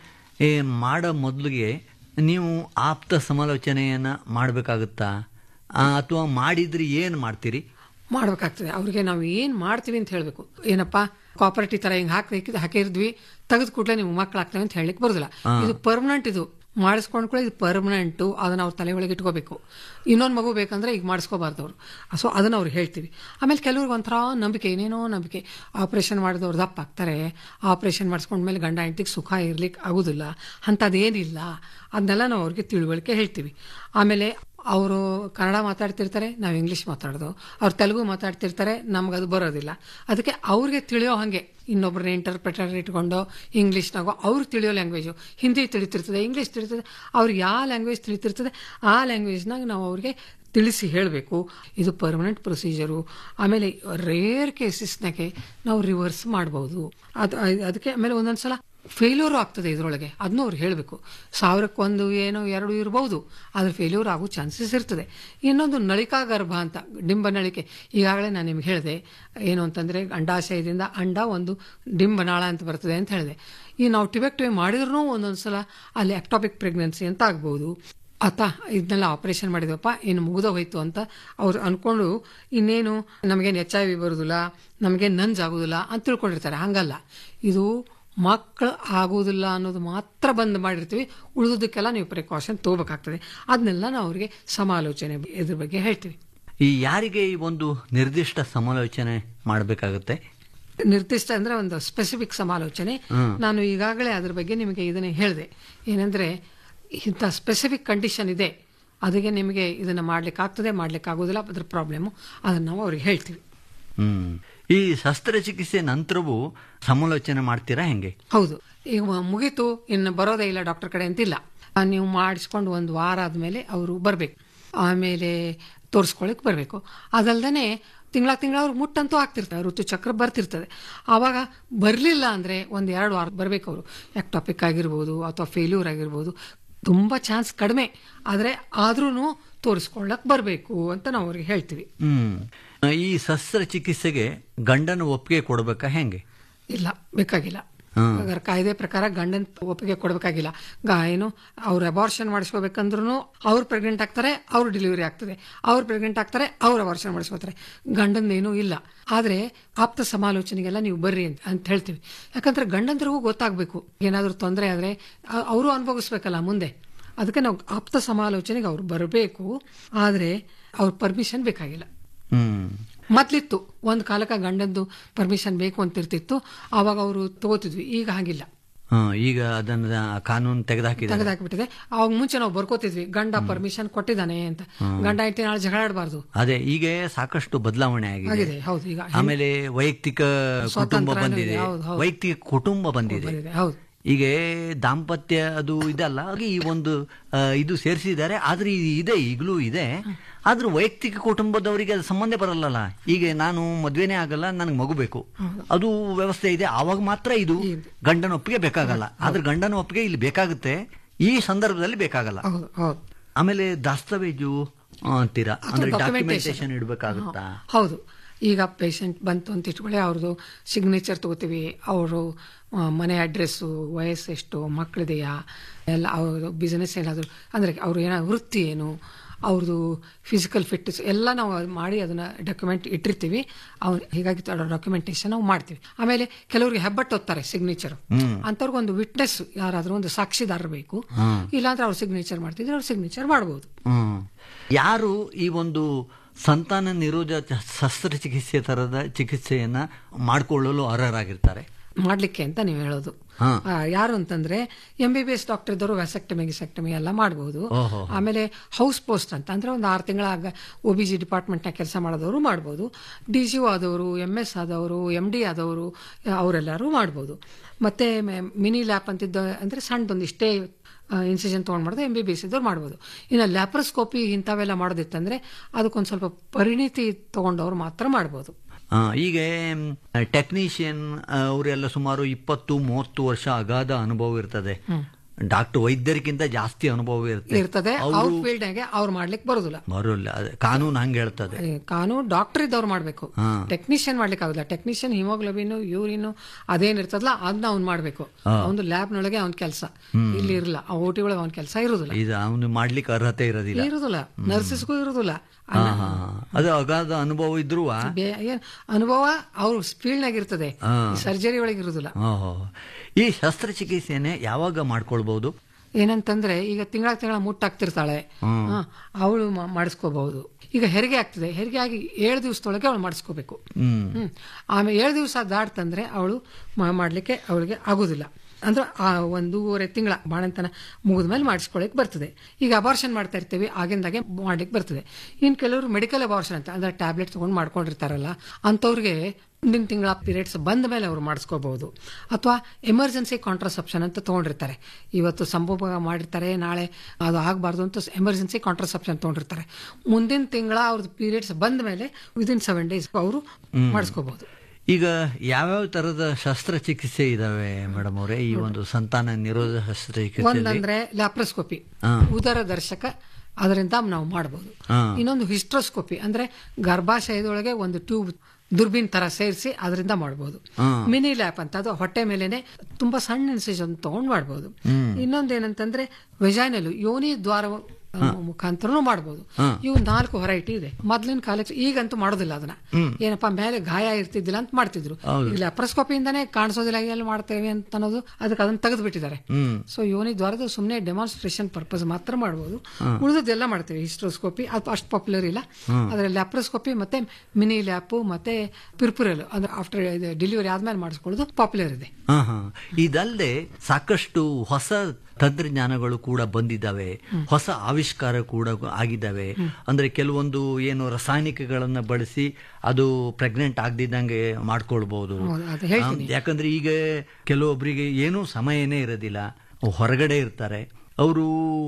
ಏ, ಮಾಡೋ ಮೊದಲಿಗೆ ನೀವು ಆಪ್ತ ಸಮಾಲೋಚನೆಯನ್ನ ಮಾಡಬೇಕಾಗುತ್ತಾ ಅಥವಾ ಮಾಡಿದ್ರೆ ಏನು ಮಾಡ್ತೀರಿ ಮಾಡ್ಬೇಕಾಗ್ತದೆ ಅವ್ರಿಗೆ ನಾವು ಏನ್ ಮಾಡ್ತೀವಿ ಅಂತ ಹೇಳ್ಬೇಕು ಏನಪ್ಪಾ ಕಾಪರೇಟಿವ್ ತರ ಹಿಂಗ್ ಹಾಕಿ ಹಾಕಿರ್ದ್ವಿ ತೆಗೆದು ಕೂಡಲೇ ನೀವು ಮಕ್ಳು ಆಗ್ತವೆ ಅಂತ ಹೇಳಲಿಕ್ಕೆ ಬರುದಿಲ್ಲ ಇದು ಪರ್ಮನೆಂಟ್ ಇದು ಮಾಡಿಸ್ಕೊಂಡ್ ಕೂಡ ಇದು ಪರ್ಮನೆಂಟ್ ಅದನ್ನ ಅವ್ರ ತಲೆ ಒಳಗೆ ಇಟ್ಕೋಬೇಕು ಇನ್ನೊಂದು ಮಗು ಬೇಕಂದ್ರೆ ಈಗ ಮಾಡಿಸ್ಕೋಬಾರ್ದು ಅವರು ಸೊ ಅದನ್ನ ಅವ್ರಿಗೆ ಹೇಳ್ತೀವಿ ಆಮೇಲೆ ಕೆಲವ್ರಿಗೆ ಒಂಥರ ನಂಬಿಕೆ ಏನೇನೋ ನಂಬಿಕೆ ಆಪರೇಷನ್ ಮಾಡಿದವ್ರು ದಪ್ಪ ಆಗ್ತಾರೆ ಆಪರೇಷನ್ ಮಾಡಿಸ್ಕೊಂಡ್ಮೇಲೆ ಗಂಡ ಹೆಂಡತಿಗೆ ಸುಖ ಇರ್ಲಿಕ್ಕೆ ಆಗುದಿಲ್ಲ ಅಂಥದ್ದೇನಿಲ್ಲ ಅದನ್ನೆಲ್ಲ ನಾವು ಅವ್ರಿಗೆ ತಿಳುವಳಿಕೆ ಹೇಳ್ತೀವಿ ಆಮೇಲೆ ಅವರು ಕನ್ನಡ ಮಾತಾಡ್ತಿರ್ತಾರೆ ನಾವು ಇಂಗ್ಲಿಷ್ ಮಾತಾಡೋದು ಅವ್ರು ತೆಲುಗು ಮಾತಾಡ್ತಿರ್ತಾರೆ ನಮ್ಗೆ ಅದು ಬರೋದಿಲ್ಲ ಅದಕ್ಕೆ ಅವ್ರಿಗೆ ತಿಳಿಯೋ ಹಾಗೆ ಇನ್ನೊಬ್ಬರನ್ನ ಇಂಟರ್ಪ್ರಿಟರ್ ಇಟ್ಕೊಂಡು ಇಂಗ್ಲೀಷ್ನಾಗೋ ಅವ್ರಿಗೆ ತಿಳಿಯೋ ಲ್ಯಾಂಗ್ವೇಜು ಹಿಂದಿ ತಿಳಿತಿರ್ತದೆ ಇಂಗ್ಲೀಷ್ ತಿಳಿತದೆ ಅವ್ರಿಗೆ ಯಾವ ಲ್ಯಾಂಗ್ವೇಜ್ ತಿಳಿತಿರ್ತದೆ ಆ ಲ್ಯಾಂಗ್ವೇಜ್ನಾಗ ನಾವು ಅವ್ರಿಗೆ ತಿಳಿಸಿ ಹೇಳಬೇಕು ಇದು ಪರ್ಮನೆಂಟ್ ಪ್ರೊಸೀಜರು ಆಮೇಲೆ ರೇರ್ ಕೇಸಸ್ನಾಗೆ ನಾವು ರಿವರ್ಸ್ ಮಾಡ್ಬೋದು ಅದು ಅದಕ್ಕೆ ಆಮೇಲೆ ಒಂದೊಂದ್ಸಲ ಫೇಲ್ಯೂರು ಆಗ್ತದೆ ಇದರೊಳಗೆ ಅದನ್ನೂ ಅವ್ರು ಹೇಳಬೇಕು ಸಾವಿರಕ್ಕೆ ಒಂದು ಏನೋ ಎರಡು ಇರ್ಬೋದು ಆದರೆ ಫೇಲ್ಯೂರ್ ಆಗೋ ಚಾನ್ಸಸ್ ಇರ್ತದೆ ಇನ್ನೊಂದು ನಳಿಕಾ ಗರ್ಭ ಅಂತ ಡಿಂಬ ನಳಿಕೆ ಈಗಾಗಲೇ ನಾನು ನಿಮ್ಗೆ ಹೇಳಿದೆ ಏನು ಅಂತಂದರೆ ಅಂಡಾಶಯದಿಂದ ಅಂಡ ಒಂದು ಡಿಂಬನಾಳ ಅಂತ ಬರ್ತದೆ ಅಂತ ಹೇಳಿದೆ ಈ ನಾವು ಟಿಬೆಕ್ಟಿವ್ ಮಾಡಿದ್ರೂ ಒಂದೊಂದು ಸಲ ಅಲ್ಲಿ ಎಕ್ಟಾಪಿಕ್ ಪ್ರೆಗ್ನೆನ್ಸಿ ಅಂತ ಆಗ್ಬೋದು ಆತ ಇದನ್ನೆಲ್ಲ ಆಪರೇಷನ್ ಮಾಡಿದ್ವಪ್ಪ ಇನ್ನು ಮುಗಿದ ಹೋಯ್ತು ಅಂತ ಅವ್ರು ಅನ್ಕೊಂಡು ಇನ್ನೇನು ನಮಗೇನು ಎಚ್ ಐ ವಿ ಬರೋದಿಲ್ಲ ನಮಗೇನು ನಂಜ್ ಆಗೋದಿಲ್ಲ ಅಂತ ತಿಳ್ಕೊಂಡಿರ್ತಾರೆ ಹಂಗಲ್ಲ ಇದು ಮಕ್ಕಳು ಆಗೋದಿಲ್ಲ ಅನ್ನೋದು ಮಾತ್ರ ಬಂದ್ ಮಾಡಿರ್ತೀವಿ ಉಳಿದೋದಕ್ಕೆಲ್ಲ ನೀವು ಪ್ರಿಕಾಷನ್ ತಗೋಬೇಕಾಗ್ತದೆ ಅದನ್ನೆಲ್ಲ ನಾವು ಅವರಿಗೆ ಸಮಾಲೋಚನೆ ಇದ್ರ ಬಗ್ಗೆ ಹೇಳ್ತೀವಿ ಈ ಯಾರಿಗೆ ಈ ಒಂದು ನಿರ್ದಿಷ್ಟ ಸಮಾಲೋಚನೆ ಮಾಡಬೇಕಾಗುತ್ತೆ ನಿರ್ದಿಷ್ಟ ಅಂದ್ರೆ ಒಂದು ಸ್ಪೆಸಿಫಿಕ್ ಸಮಾಲೋಚನೆ ನಾನು ಈಗಾಗಲೇ ಅದ್ರ ಬಗ್ಗೆ ನಿಮಗೆ ಇದನ್ನೇ ಹೇಳಿದೆ ಏನಂದ್ರೆ ಇಂಥ ಸ್ಪೆಸಿಫಿಕ್ ಕಂಡೀಷನ್ ಇದೆ ಅದಕ್ಕೆ ನಿಮಗೆ ಇದನ್ನ ಮಾಡ್ಲಿಕ್ಕೆ ಆಗ್ತದೆ ಮಾಡ್ಲಿಕ್ಕೆ ಆಗೋದಿಲ್ಲ ಅದ್ರ ಪ್ರಾಬ್ಲಮ್ ಅದನ್ನ ನಾವು ಅವ್ರಿಗೆ ಹೇಳ್ತೀವಿ ಹ್ಮ್ ಈ ಶಸ್ತ್ರಚಿಕಿತ್ಸೆ ನಂತರವೂ ಸಮಾಲೋಚನೆ ಮಾಡ್ತೀರಾ ಹೆಂಗೆ ಹೌದು ಈಗ ಮ- ಮುಗೀತು ಇನ್ನು ಬರೋದೇ ಇಲ್ಲ ಡಾಕ್ಟರ್ ಕಡೆ ಅಂತಿಲ್ಲ ಆ, ನೀವು ಮಾಡಿಸ್ಕೊಂಡು ಒಂದು ವಾರ ಆದ್ಮೇಲೆ ಅವರು ಬರಬೇಕು ಆಮೇಲೆ ತೋರಿಸ್ಕೊಳಕ್ ಬರಬೇಕು ಅದಲ್ದೇ ತಿಂಗಳ ತಿಂಗಳ ಅವ್ರು ಮುಟ್ಟಂತೂ ಆಗ್ತಿರ್ತಾರೆ ಋತುಚಕ್ರ ಬರ್ತಿರ್ತದೆ ಆವಾಗ ಬರಲಿಲ್ಲ ಅಂದರೆ ಒಂದು ಎರಡು ವಾರ ಬರಬೇಕು ಅವರು ಎಕ್ಟಾಪಿಕ್ ಆಗಿರ್ಬೋದು ಅಥವಾ ಫೇಲ್ಯೂರ್ ಆಗಿರ್ಬೋದು ತುಂಬ ಚಾನ್ಸ್ ಕಡಿಮೆ ಆದರೆ ಆದ್ರೂ ತೋರಿಸ್ಕೊಳ್ಳಕ್ ಬರಬೇಕು ಅಂತ ನಾವು ಅವ್ರಿಗೆ ಹೇಳ್ತೀವಿ ಹ್ಮ್ ಈ ಶಸ್ತ್ರಚಿಕಿತ್ಸೆಗೆ ಗಂಡನ ಒಪ್ಪಿಗೆ ಕೊಡ್ಬೇಕಾ ಹೆಂಗೆ ಇಲ್ಲ ಬೇಕಾಗಿಲ್ಲ ಹಾಗಾದ್ರೆ ಕಾಯ್ದೆ ಪ್ರಕಾರ ಗಂಡನ ಒಪ್ಪಿಗೆ ಕೊಡಬೇಕಾಗಿಲ್ಲ ಗಾ ಏನು ಅವ್ರು ಅಬಾರ್ಷನ್ ಮಾಡಿಸ್ಕೋಬೇಕಂದ್ರೂ ಅವ್ರು ಪ್ರೆಗ್ನೆಂಟ್ ಆಗ್ತಾರೆ ಅವ್ರು ಡೆಲಿವರಿ ಆಗ್ತದೆ ಅವ್ರು ಪ್ರೆಗ್ನೆಂಟ್ ಆಗ್ತಾರೆ ಅವ್ರು ಅಬಾರ್ಷನ್ ಮಾಡಿಸ್ಕೋತಾರೆ ಗಂಡಂದೇನೂ ಇಲ್ಲ ಆದ್ರೆ ಆಪ್ತ ಸಮಾಲೋಚನೆಗೆಲ್ಲ ನೀವು ಬರ್ರಿ ಅಂತ ಅಂತ ಹೇಳ್ತೀವಿ ಯಾಕಂದ್ರೆ ಗಂಡಂದ್ರಿಗೂ ಗೊತ್ತಾಗಬೇಕು ಏನಾದರೂ ತೊಂದರೆ ಆದ್ರೆ ಆ- ಅವರು ಅನುಭವಿಸ್ಬೇಕಲ್ಲ ಮುಂದೆ ಅದಕ್ಕೆ ನಾವು ಆಪ್ತ ಸಮಾಲೋಚನೆಗೆ ಅವ್ರು ಬರಬೇಕು ಆದ್ರೆ ಅವ್ರ ಪರ್ಮಿಷನ್ ಬೇಕಾಗಿಲ್ಲ ಹ್ಮ್ ಮೊದ್ಲಿತ್ತು ಒಂದು ಕಾಲಕ್ಕೆ ಗಂಡಂದು ಪರ್ಮಿಷನ್ ಬೇಕು ಅಂತಿರ್ತಿತ್ತು ಆವಾಗ ಅವರು ತಗೋತಿದ್ವಿ ಈಗ ಹಾಗಿಲ್ಲ ಹ, ಈಗ ಅದನ್ನ ಕಾನೂನು ತೆಗೆದುಹಾಕಿದ್ದಾರೆ ತೆಗೆದಾಕ್ಬಿಟ್ಟಿದೆ ಅವಾಗ ಮುಂಚೆ ನಾವು ಬರ್ಕೋತಿದ್ವಿ ಗಂಡ ಪರ್ಮಿಷನ್ ಕೊಟ್ಟಿದ್ದಾನೆ ಅಂತ ಗಂಡ ಹೆಂಡತಿ ನಾಳೆ ಜಗಳ ಆಡಬಾರ್ದು ಅದೇ ಈಗ ಸಾಕಷ್ಟು ಬದಲಾವಣೆ ಆಗಿದೆ ಆಗಿದೆ ಹೌದು ಈಗ ಆಮೇಲೆ ವೈಯಕ್ತಿಕ ಕುಟುಂಬ ಸ್ವಾತಂತ್ರ್ಯನೂ ಬಂದಿದೆ ಇದೆ, ಹೌದು, ಹೌದು. ವೈಯಕ್ತಿಕ ಕುಟುಂಬ ಬಂದಿದೆ ಬಂದಿದೆ, ಹೌದು ಈಗ ದಾಂಪತ್ಯ ಅದು ಇದಲ್ಲ ಹಾಗೆ ಈ ಒಂದು ಆ, ಇದು ಸೇರಿಸಿದ್ದಾರೆ ಆದ್ರೆ ಇದು ಇದೆ ಈಗಲೂ ಇದೆ ಆದ್ರೆ ವೈಯಕ್ತಿಕ ಕುಟುಂಬದವರಿಗೆ ಅದು ಸಂಬಂಧ ಬರಲ್ಲಲ್ಲ ಈಗ ನಾನು ಮದ್ವೆನೇ ಆಗಲ್ಲ ನನಗೆ ಮಗು ಬೇಕು ಅದು ವ್ಯವಸ್ಥೆ ಇದೆ ಆವಾಗ ಮಾತ್ರ ಇದು ಗಂಡನ ಒಪ್ಪಿಗೆ ಬೇಕಾಗಲ್ಲ ಆದ್ರೆ ಗಂಡನ ಒಪ್ಪಿಗೆ ಇಲ್ಲಿ ಬೇಕಾಗುತ್ತೆ ಈ ಸಂದರ್ಭದಲ್ಲಿ ಬೇಕಾಗಲ್ಲ ಹೌದು ಹೌದು ಆಮೇಲೆ ದಾಸ್ತವೇಜು ಆ, ಅಂತೀರಾ ಅಂದ್ರೆ documentation. ಡಾಕ್ಯುಮೆಂಟೇಶನ್ ಇಡಬೇಕಾಗುತ್ತಾ ಹೌದು ಈಗ ಪೇಷಂಟ್ ಬಂತು ಅಂತ ಇಟ್ಕೊಳ್ಳಿ ಅವ್ರದ್ದು ಸಿಗ್ನೇಚರ್ ತಗೋತೀವಿ ಅವರು ಮನೆ ಅಡ್ರೆಸ್ಸು ವಯಸ್ಸೆಷ್ಟು ಮಕ್ಕಳಿದೆಯಾ ಎಲ್ಲ ಅವ್ರದ್ದು ಬಿಸ್ನೆಸ್ ಏನಾದರೂ ಅಂದರೆ ಅವರು ಏನೋ ವೃತ್ತಿ ಏನು ಅವ್ರದ್ದು ಫಿಸಿಕಲ್ ಫಿಟ್ನೆಸ್ ಎಲ್ಲ ನಾವು ಅದ್ ಮಾಡಿ ಅದನ್ನ ಡಾಕ್ಯುಮೆಂಟ್ ಇಟ್ಟಿರ್ತೀವಿ ಅವ್ರು ಹೀಗಾಗಿ ಡಾಕ್ಯುಮೆಂಟೇಶನ್ ನಾವು ಮಾಡ್ತೀವಿ ಆಮೇಲೆ ಕೆಲವರಿಗೆ ಹೆಬ್ಬಟ್ಟು ಓದ್ತಾರೆ ಸಿಗ್ನೇಚರ್ ಅಂಥವ್ರಿಗೆ ಒಂದು ವಿಟ್ನೆಸ್ ಯಾರಾದರೂ ಒಂದು ಸಾಕ್ಷಿದಾರ ಬೇಕು ಇಲ್ಲಾಂದ್ರೆ ಅವ್ರು ಸಿಗ್ನೇಚರ್ ಮಾಡ್ತಿದ್ರೆ ಅವ್ರು ಸಿಗ್ನೇಚರ್ ಮಾಡ್ಬೋದು ಹ್ಮ್ ಯಾರು ಈ ಒಂದು ಸಂತಾನ ನಿರೋಧ ಶಸ್ತ್ರಚಿಕಿತ್ಸೆ ತರದ ಚಿಕಿತ್ಸೆಯನ್ನ ಮಾಡಿಕೊಳ್ಳಲು ಅರ್ಹರಾಗಿರ್ತಾರೆ ಮಾಡ್ಲಿಕ್ಕೆ ಅಂತ ನೀವು ಹೇಳೋದು ಹಾ. ಆ, ಯಾರು ಅಂತಂದ್ರೆ M B B S doctor ಇದ್ದವರು ವ್ಯಾಸೆಕ್ಟಮಿ ಗಿಸೆಕ್ಟಮಿ ಎಲ್ಲ ಮಾಡಬಹುದು ಓಹೋ. ಆಮೇಲೆ ಹೌಸ್ ಪೋಸ್ಟ್ ಅಂತ ಅಂದ್ರೆ ಒಂದು ಆರು ತಿಂಗಳ ಒ ಬಿ ಜಿ ಡಿಪಾರ್ಟ್ಮೆಂಟ್ನ ಕೆಲಸ ಮಾಡೋದವರು ಮಾಡ್ಬೋದು ಡಿ ಸಿ ಆದವರು ಎಂ ಎಸ್ ಆದವರು ಎಂ ಡಿ ಆದವರು ಅವರೆಲ್ಲರೂ ಮಾಡ್ಬೋದು ಮತ್ತೆ ಮಿನಿ ಲ್ಯಾಪ್ ಅಂತಿದ್ದ ಅಂದ್ರೆ ಸಣ್ಣದೊಂದು ಇಷ್ಟೇ ಇನ್ಸಿಷನ್ ತೊಗೊಂಡು ಮಾಡಿದ್ರೆ ಎಂ ಬಿ ಬಿ ಎಸ್ ಇದ್ದವ್ರು ಮಾಡ್ಬೋದು ಇನ್ನು ಲ್ಯಾಪ್ರೋಸ್ಕೋಪಿ ಇಂಥವೆಲ್ಲ ಮಾಡೋದಿತ್ತಂದ್ರೆ ಅದಕ್ಕೊಂದು ಸ್ವಲ್ಪ ಪರಿಣಿತಿ ತಗೊಂಡವ್ರು ಮಾತ್ರ ಮಾಡ್ಬೋದು ಆ, ಈಗ ಟೆಕ್ನಿಷಿಯನ್ ಅವರೆಲ್ಲ ಸುಮಾರು ಇಪ್ಪತ್ತು ಮೂವತ್ತು ವರ್ಷ ಅಗಾಧ ಅನುಭವ ಇರ್ತದೆ ಡಾಕ್ಟರ್ ವೈದ್ಯರಿಗಿಂತ ಜಾಸ್ತಿ ಅನುಭವ ಇರುತ್ತೆ ಇರ್ತದೆ ಅವ್ರ ಅವರು ಫೀಲ್ಡ್ನಾಗೆ ಅವ್ರು ಮಾಡ್ಲಿಕ್ಕೆ ಬರೋದಿಲ್ಲ ಬರೋಲ್ಲ ಅದೇ ಕಾನೂನು ಹಂಗೆ ಹೇಳ್ತದೆ ಏ, ಕಾನೂನು ಡಾಕ್ಟರ್ ಇದ್ದವ್ರು ಮಾಡ್ಬೇಕು ಹಾ. ಟೆಕ್ನಿಷಿಯನ್ ಮಾಡ್ಲಿಕ್ಕೆ ಆಗುದಿಲ್ಲ ಟೆಕ್ನಿಷಿಯನ್ ಹಿಮೋಗ್ಲೋಬಿನ್ ಯೂರಿನ್ ಅದೇನಿರ್ತದಲ್ಲ ಅದನ್ನ ಅವ್ನು ಮಾಡ್ಬೇಕು ಅವನು ಲ್ಯಾಬ್ನೊಳಗೆ ಅವ್ನ ಕೆಲಸ ಇಲ್ಲಿ ಇರಲ್ಲ ಆ ಓಟಿ ಒಳಗೆ ಅವ್ನ ಕೆಲಸ ಇರುದಿಲ್ಲ ಇದು ಅವನು ಮಾಡ್ಲಿಕ್ಕೆ ಅರ್ಹತೆ ಇರೋದಿಲ್ಲ ಇರುದಿಲ್ಲ ನರ್ಸಸ್ಗೂ ಇರುದಿಲ್ಲ ಹಾ, ಹಾ, ಹಾ. ಅದು ಅಗಾಧ ಅನುಭವ ಇದ್ರೂ ಬೇ- ಏನ್ ಅನುಭವ ಅವ್ರ ಫೀಲ್ಡ್ನಾಗ ಇರ್ತದೆ ಸರ್ಜರಿ ಒಳಗೆ ಇರುದಿಲ್ಲ ಈ ಶಸ್ತ್ರಚಿಕಿತ್ಸೆನೆ ಯಾವಾಗ ಮಾಡ್ಕೊಳ್ಬಹುದು ಏನಂತಂದ್ರೆ ಈಗ ತಿಂಗಳ ತಿಂಗಳ ಮುಟ್ಟಾಗ್ತಿರ್ತಾಳೆ ಅವಳು ಮಾಡಿಸ್ಕೋಬಹುದು ಈಗ ಹೆರಿಗೆ ಆಗ್ತದೆ ಹೆರಿಗೆ ಆಗಿ ಏಳು ದಿವಸದೊಳಗೆ ಅವಳು ಮಾಡಿಸ್ಕೋಬೇಕು ಹ್ಮ್ ಹ್ಮ್ ಆಮೇಲೆ ಏಳು ದಿವಸ ದಾಟ್ತಂದ್ರೆ ಅವಳು ಮಾಡ್ಲಿಕ್ಕೆ ಅವಳಿಗೆ ಆಗುದಿಲ್ಲ ಅಂದ್ರೆ ಆ ಒಂದೂವರೆ ತಿಂಗಳ ಬಾಣಂತನ ಮುಗಿದ ಮೇಲೆ ಮಾಡಿಸ್ಕೊಳಕ್ ಬರ್ತದೆ ಈಗ ಅಬಾರ್ಷನ್ ಮಾಡ್ತಾ ಇರ್ತೀವಿ ಆಗಿಂದಾಗೆ ಮಾಡ್ಲಿಕ್ಕೆ ಬರ್ತದೆ ಇನ್ ಕೆಲವರು ಮೆಡಿಕಲ್ ಅಬಾರ್ಷನ್ ಅಂತ ಅಂದ್ರೆ ಟ್ಯಾಬ್ಲೆಟ್ ತಗೊಂಡು ಮಾಡ್ಕೊಂಡಿರ್ತಾರಲ್ಲ ಅಂಥವ್ರಿಗೆ ಮುಂದಿನ ತಿಂಗಳ ಪೀರಿಯಡ್ಸ್ ಬಂದ ಮೇಲೆ ಅವ್ರು ಮಾಡಿಸ್ಕೋಬಹುದು ಅಥವಾ ಎಮರ್ಜೆನ್ಸಿ ಕಾಂಟ್ರಸೆಪ್ಷನ್ ಅಂತ ತಗೊಂಡಿರ್ತಾರೆ ಇವತ್ತು ಸಂಭೋಗ ಮಾಡಿರ್ತಾರೆ ನಾಳೆ ಅದು ಆಗಬಾರ್ದು ಅಂತ ಎಮರ್ಜೆನ್ಸಿ ಕಾಂಟ್ರಸೆಪ್ಷನ್ ತಗೊಂಡಿರ್ತಾರೆ ಮುಂದಿನ ತಿಂಗಳ ಅವ್ರದ್ದು ಪೀರಿಯಡ್ಸ್ ಬಂದ ಮೇಲೆ ವಿದಿನ್ ಸೆವೆನ್ ಡೇಸ್ ಅವರು ಮಾಡಿಸ್ಕೋಬಹುದು ಈಗ ಯಾವ್ಯಾವ ತರದ ಶಸ್ತ್ರಚಿಕಿತ್ಸೆ ಇದಾವೆ ಮೇಡಮ್ ಅವರೇ ಈ ಒಂದು ಸಂತಾನ ನಿರೋಧ ಶಸ್ತ್ರಚಿಕಿತ್ಸೆ ಒಂದಂದ್ರೆ ಲ್ಯಾಪ್ರೋಸ್ಕೋಪಿ ಹಾ. ಉದರ ದರ್ಶಕ ಅದರಿಂದ ನಾವು ಮಾಡಬಹುದು ಹಾ. ಇನ್ನೊಂದು ಹಿಸ್ಟ್ರೋಸ್ಕೋಪಿ ಅಂದ್ರೆ ಗರ್ಭಾಶಯದೊಳಗೆ ಒಂದು ಟ್ಯೂಬ್ ದುರ್ಬೀನ್ ತರ ಸೇರಿಸಿ ಅದರಿಂದ ಮಾಡಬಹುದು ಹಾ. ಮಿನಿ ಲ್ಯಾಪ್ ಅಂತ ಅದು ಹೊಟ್ಟೆ ಮೇಲೆನೆ ತುಂಬಾ ಸಣ್ಣ ಇನ್ಸಿಷನ್ ತಗೊಂಡು ಮಾಡಬಹುದು ಇನ್ನೊಂದೇನಂತಂದ್ರೆ ವೆಜೈನಲ್ ಯೋನಿ ದ್ವಾರ ಮುಖಾಂತರನು ಮಾಡಬಹುದು ಇವು ನಾಲ್ಕು ಹೊರೈಟಿ ಇದೆ ಮೊದ್ಲಿನ ಕಾಲಕ್ಕೆ ಈಗಂತೂ ಮಾಡೋದಿಲ್ಲ ಅದನ್ನ ಏನಪ್ಪಾ ಮೇಲೆ ಗಾಯ ಇರ್ತಿದ್ದಿಲ್ಲ ಅಂತ ಮಾಡ್ತಿದ್ರು ಈಗ ಲ್ಯಾಪ್ರೋಸ್ಕೋಪಿಯಿಂದಾನೇ ಕಾಣಿಸೋದಿಲ್ಲ ಎಲ್ಲ ಮಾಡ್ತೇವೆ ಅಂತ ಅನ್ನೋದು ಅದಕ್ಕೆ ಅದನ್ನ ತೆಗೆದು ಬಿಟ್ಟಿದ್ದಾರೆ ಸೊ ಯೋನಿ ದ್ವಾರದ ಸುಮ್ಮನೆ ಡೆಮಾನ್ಸ್ಟ್ರೇಷನ್ ಪರ್ಪಸ್ ಮಾತ್ರ ಮಾಡಬಹುದು ಉಳಿದದ್ದೆಲ್ಲ ಮಾಡ್ತೇವೆ ಹಿಸ್ಟ್ರೋಸ್ಕೋಪಿ ಅದು ಅಷ್ಟು ಪಾಪ್ಯುಲರ್ ಇಲ್ಲ ಆದ್ರೆ ಲ್ಯಾಪ್ರೋಸ್ಕೋಪಿ ಮತ್ತೆ ಮಿನಿ ಲ್ಯಾಪು ಮತ್ತೆ ಪಿರ್ಪುರಲ್ ಅಂದ್ರೆ ಆಫ್ಟರ್ ಡೆಲಿವರಿ ಆದ್ಮೇಲೆ ಮಾಡಿಸ್ಕೊಳ್ಳೋದು ಪಾಪ್ಯುಲರ್ ಇದೆ ಹಾ ಹಾ ಇದಲ್ಲದೆ ಸಾಕಷ್ಟು ಹೊಸ ತಂತ್ರಜ್ಞಾನಗಳು ಕೂಡ ಬಂದಿದ್ದಾವೆ ಹೊಸ ಆವಿಷ್ಕಾರ ಕೂಡ ಆಗಿದ್ದಾವೆ ಅಂದ್ರೆ ಕೆಲವೊಂದು ಏನು ರಾಸಾಯನಿಕಗಳನ್ನ ಬಳಸಿ ಅದು ಪ್ರೆಗ್ನೆಂಟ್ ಆಗದಿದ್ದಂಗೆ ಮಾಡ್ಕೊಳ್ಬಹುದು ಹೌದು, ಅದು ಹೇಳ್ತೀನಿ. ಆ, ಯಾಕಂದ್ರೆ ಈಗ ಕೆಲವೊಬ್ಬರಿಗೆ ಏನೂ ಸಮಯನೇ ಇರೋದಿಲ್ಲ ಹೊರಗಡೆ ಇರ್ತಾರೆ ಅವರು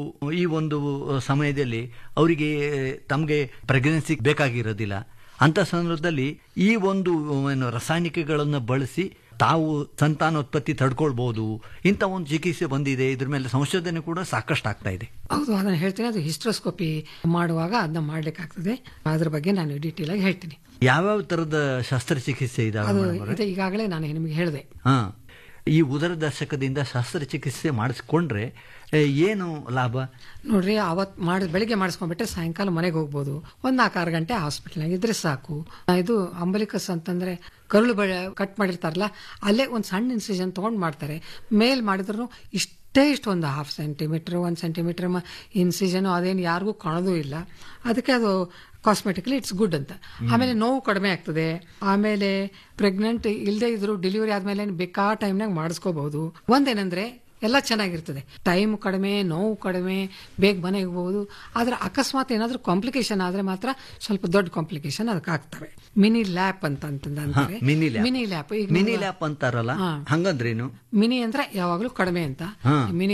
ಈ ಒಂದು ಸಮಯದಲ್ಲಿ ಅವರಿಗೆ ತಮಗೆ ಪ್ರೆಗ್ನೆನ್ಸಿ ಬೇಕಾಗಿರೋದಿಲ್ಲ ಅಂತ ಸಂದರ್ಭದಲ್ಲಿ ಈ ಒಂದು ಏನು ರಾಸಾಯನಿಕಗಳನ್ನು ಬಳಸಿ ತಾವು ಸಂತಾನೋತ್ಪತ್ತಿ ತಡ್ಕೊಳ್ಬಹುದು ಇಂಥ ಒಂದು ಚಿಕಿತ್ಸೆ ಬಂದಿದೆ ಇದ್ರ ಮೇಲೆ ಸಂಶೋಧನೆ ಕೂಡ ಸಾಕಷ್ಟು ಆಗ್ತಾ ಇದೆ ಹೌದು ಅದನ್ನ ಹೇಳ್ತೀನಿ ಅದು ಹಿಸ್ಟ್ರೋಸ್ಕೋಪಿ ಮಾಡುವಾಗ ಅದನ್ನ ಮಾಡ್ಲಿಕ್ಕೆ ಆಗ್ತದೆ ಅದ್ರ ಬಗ್ಗೆ ನಾನು ಡೀಟೇಲ್ ಆಗಿ ಹೇಳ್ತೀನಿ ಯಾವ್ಯಾವ ತರದ ಶಸ್ತ್ರಚಿಕಿತ್ಸೆ ಇದಾವೆ ಅದು ಮೇಡಮ್ ಅವರೇ? ಇದೆ ಈಗಾಗಲೇ ನಾನು ನಿಮಗೆ ಹೇಳಿದೆ ಹಾ ಈ ಉದರ ದರ್ಶಕದಿಂದ ಶಸ್ತ್ರಚಿಕಿತ್ಸೆ ಮಾಡಿಸ್ಕೊಂಡ್ರೆ ಏ, ಏನು ಲಾಭ ನೋಡ್ರಿ ಅವತ್ ಮಾಡಿ ಬೆಳಿಗ್ಗೆ ಮಾಡಿಸ್ಕೊಂಡ್ಬಿಟ್ರೆ ಸಾಯಂಕಾಲ ಮನೆಗೆ ಹೋಗ್ಬೋದು ಒಂದ್ ನಾಲ್ಕಾರು ಗಂಟೆ ಹಾಸ್ಪಿಟಲ್ನಾಗ ಇದ್ರೆ ಸಾಕು ಆ, ಇದು ಅಂಬಲಿಕಸ್ ಅಂತಂದ್ರೆ ಕರುಳು ಬೆಳೆ ಕಟ್ ಮಾಡಿರ್ತಾರಲ್ಲ ಅಲ್ಲೇ ಒಂದು ಸಣ್ಣ ಇನ್ಸಿಷನ್ ತಗೊಂಡ್ ಮಾಡ್ತಾರೆ ಮೇಲ್ ಮಾಡಿದ್ರು ಇಷ್ಟೇ ಇಷ್ಟು ಒಂದು ಹಾಫ್ ಸೆಂಟಿಮೀಟರ್ ಒಂದು ಸೆಂಟಿಮೀಟರ್ ಇನ್ಸಿಷನ್ ಅದೇನು ಯಾರಿಗೂ ಕಾಣೋದು ಇಲ್ಲ ಅದಕ್ಕೆ ಅದು ಕಾಸ್ಮೆಟಿಕಲಿ ಇಟ್ಸ್ ಗುಡ್ ಅಂತ ಆಮೇಲೆ ನೋವು ಕಡಿಮೆ ಆಗ್ತದೆ ಆಮೇಲೆ ಪ್ರೆಗ್ನೆಂಟ್ ಇಲ್ಲದೆ ಇದ್ರು ಡೆಲಿವರಿ ಆದ್ಮೇಲೆ ಬೇಕಾ ಟೈಮ್ನಾಗ ಮಾಡಿಸ್ಕೋಬಹುದು ಒಂದೇನಂದ್ರೆ ಎಲ್ಲ ಚೆನ್ನಾಗಿರ್ತದೆ ಟೈಮ್ ಕಡಿಮೆ ನೋವು ಕಡಿಮೆ ಬೇಗ ಮನೆಗೆ ಹೋಗ್ಬೋದು ಆದ್ರೆ ಅಕಸ್ಮಾತ್ ಏನಾದ್ರೂ ಕಾಂಪ್ಲಿಕೇಶನ್ ಆದ್ರೆ ಮಾತ್ರ ಸ್ವಲ್ಪ ದೊಡ್ಡ ಕಾಂಪ್ಲಿಕೇಶನ್ ಅದಕ್ಕೆ ಆಗ್ತವೆ ಮಿನಿ ಲ್ಯಾಪ್ ಅಂತ ಅಂತಂದ ಅಂತಾರೆ ಮಿನಿ ಲ್ಯಾಪ್ ಮಿನಿ ಲ್ಯಾಪ್ ಈಗ ಮಿನಿ ನೀವು- ಲ್ಯಾಪ್ ಅಂತಾರಲ್ಲ ಹಾ. ಹಂಗಂದ್ರೇನು ಮಿನಿ ಅಂದ್ರೆ ಯಾವಾಗ್ಲೂ ಕಡಿಮೆ ಅಂತ ಹಾ. ಮಿನಿ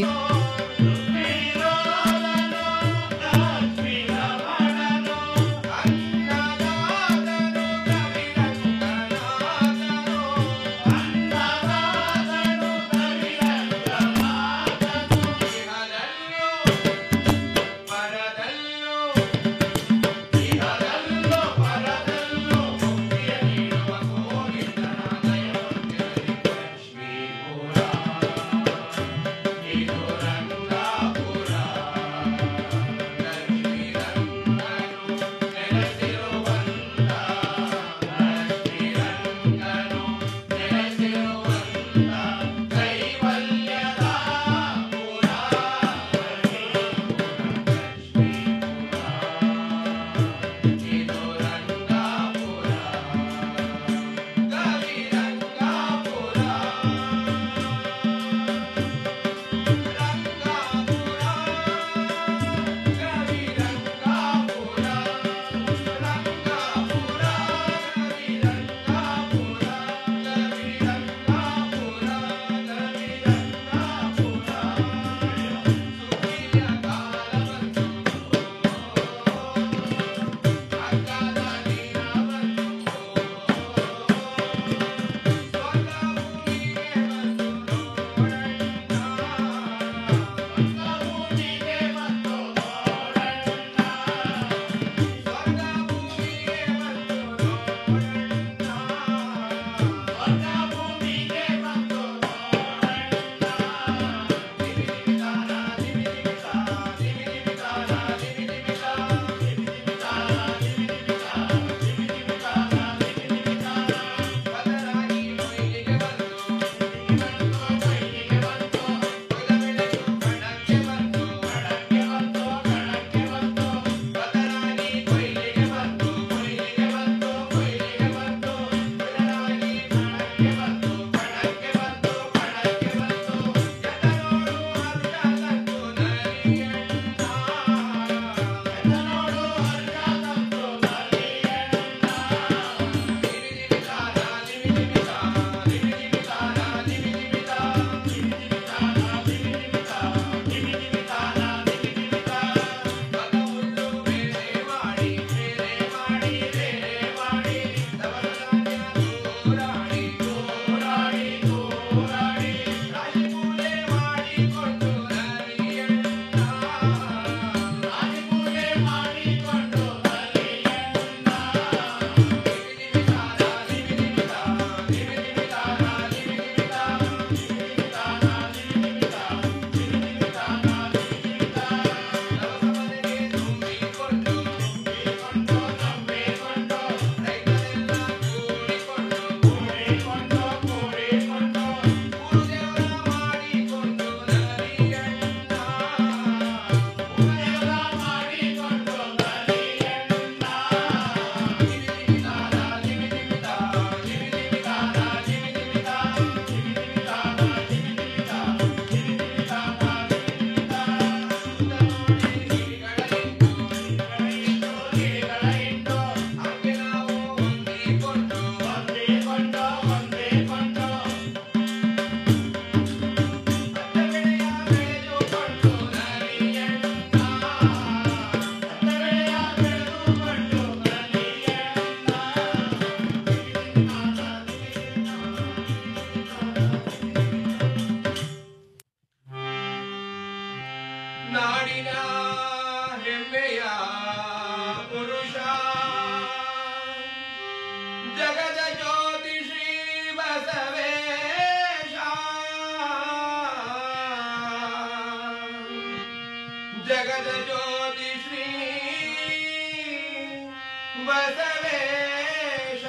ಬಸವೇಶ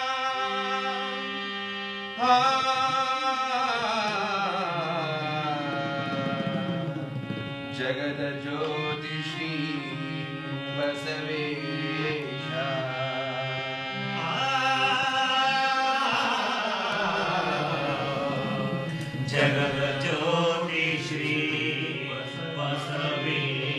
ಜಗದ ಜ್ಯೋತಿ ಶ್ರೀ ಬಸವೇಶ ಜಗದ ಜ್ಯೋತಿ ಶ್ರೀ ಬಸವೇಶ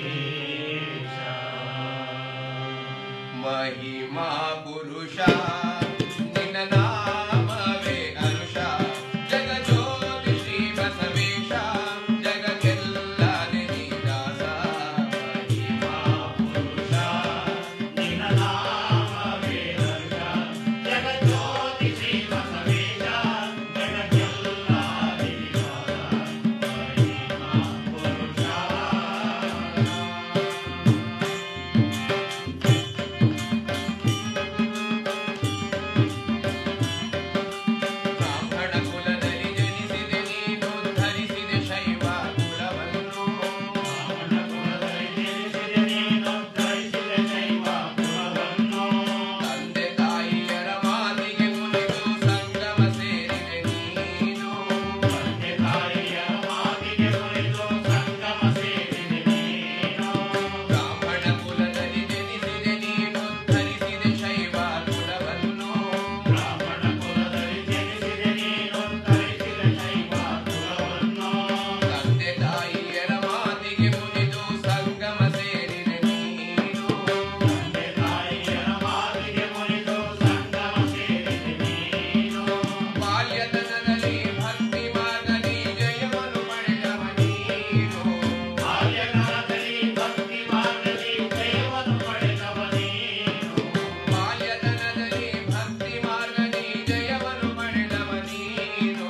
ಮಹಿಮಾ ಪುರುಷ ನಿನ್ನ ನಾಮವೇ ಅನುಷ ಜಗ ಜ್ಯೋತಿ ಶ್ರೀ ಬಸವೇಶ ಜಗಕ್ಕೆಲ್ಲ ನಿದಾಸ ಮಹಿಮಾ ಪುರುಷ ನಿನ್ನ ನಾಮವೇ ಹರ್ಷ ಜಗ ಜ್ಯೋತಿ ಶ್ರೀ ಬಸವೇಶ ಜಗಕ್ಕೆಲ್ಲ ನಿವಾಸ ಮಹಿಮಾ ಪುರುಷ ಬ್ರಾಹ್ಮಣ ಕುಲದಲ್ಲಿ ಜನಿಸಿದೆ ನೀನು ಧರಿಸಿದೆ ಶೈವ ಕುಲವನ್ನು ತಂದೆ ತಾಯಿಯರ ಮಾತಿಗೆ ಮುನಿದು ಸಂಗಮ ಸೇರಿದೆ ನೀನು ಬ್ರಾಹ್ಮಣ ಕುಲದಲ್ಲಿ ಜನಿಸಿದೆ ನೀನು ಧರಿಸಿದೆ ಶೈವ ಕುಲವನ್ನು ತಂದೆ ತಾಯಿಯರ ಮಾತಿಗೆ ಮುನಿದು ಸಂಗಮ ಸೇರಿದೆ ನೀನು ಬಾಲ್ಯತನದಲ್ಲಿ ಭಕ್ತಿ ಮಾರ್ಗದಿ ಜಯವನ್ನು ಪಡೆದವ ನೀನು ಬಾಲ್ಯತನದಲ್ಲಿ ಭಕ್ತಿ ಮಾರ್ಗದಿ ಜಯವನ್ನು ಪಡೆದವ ನೀನು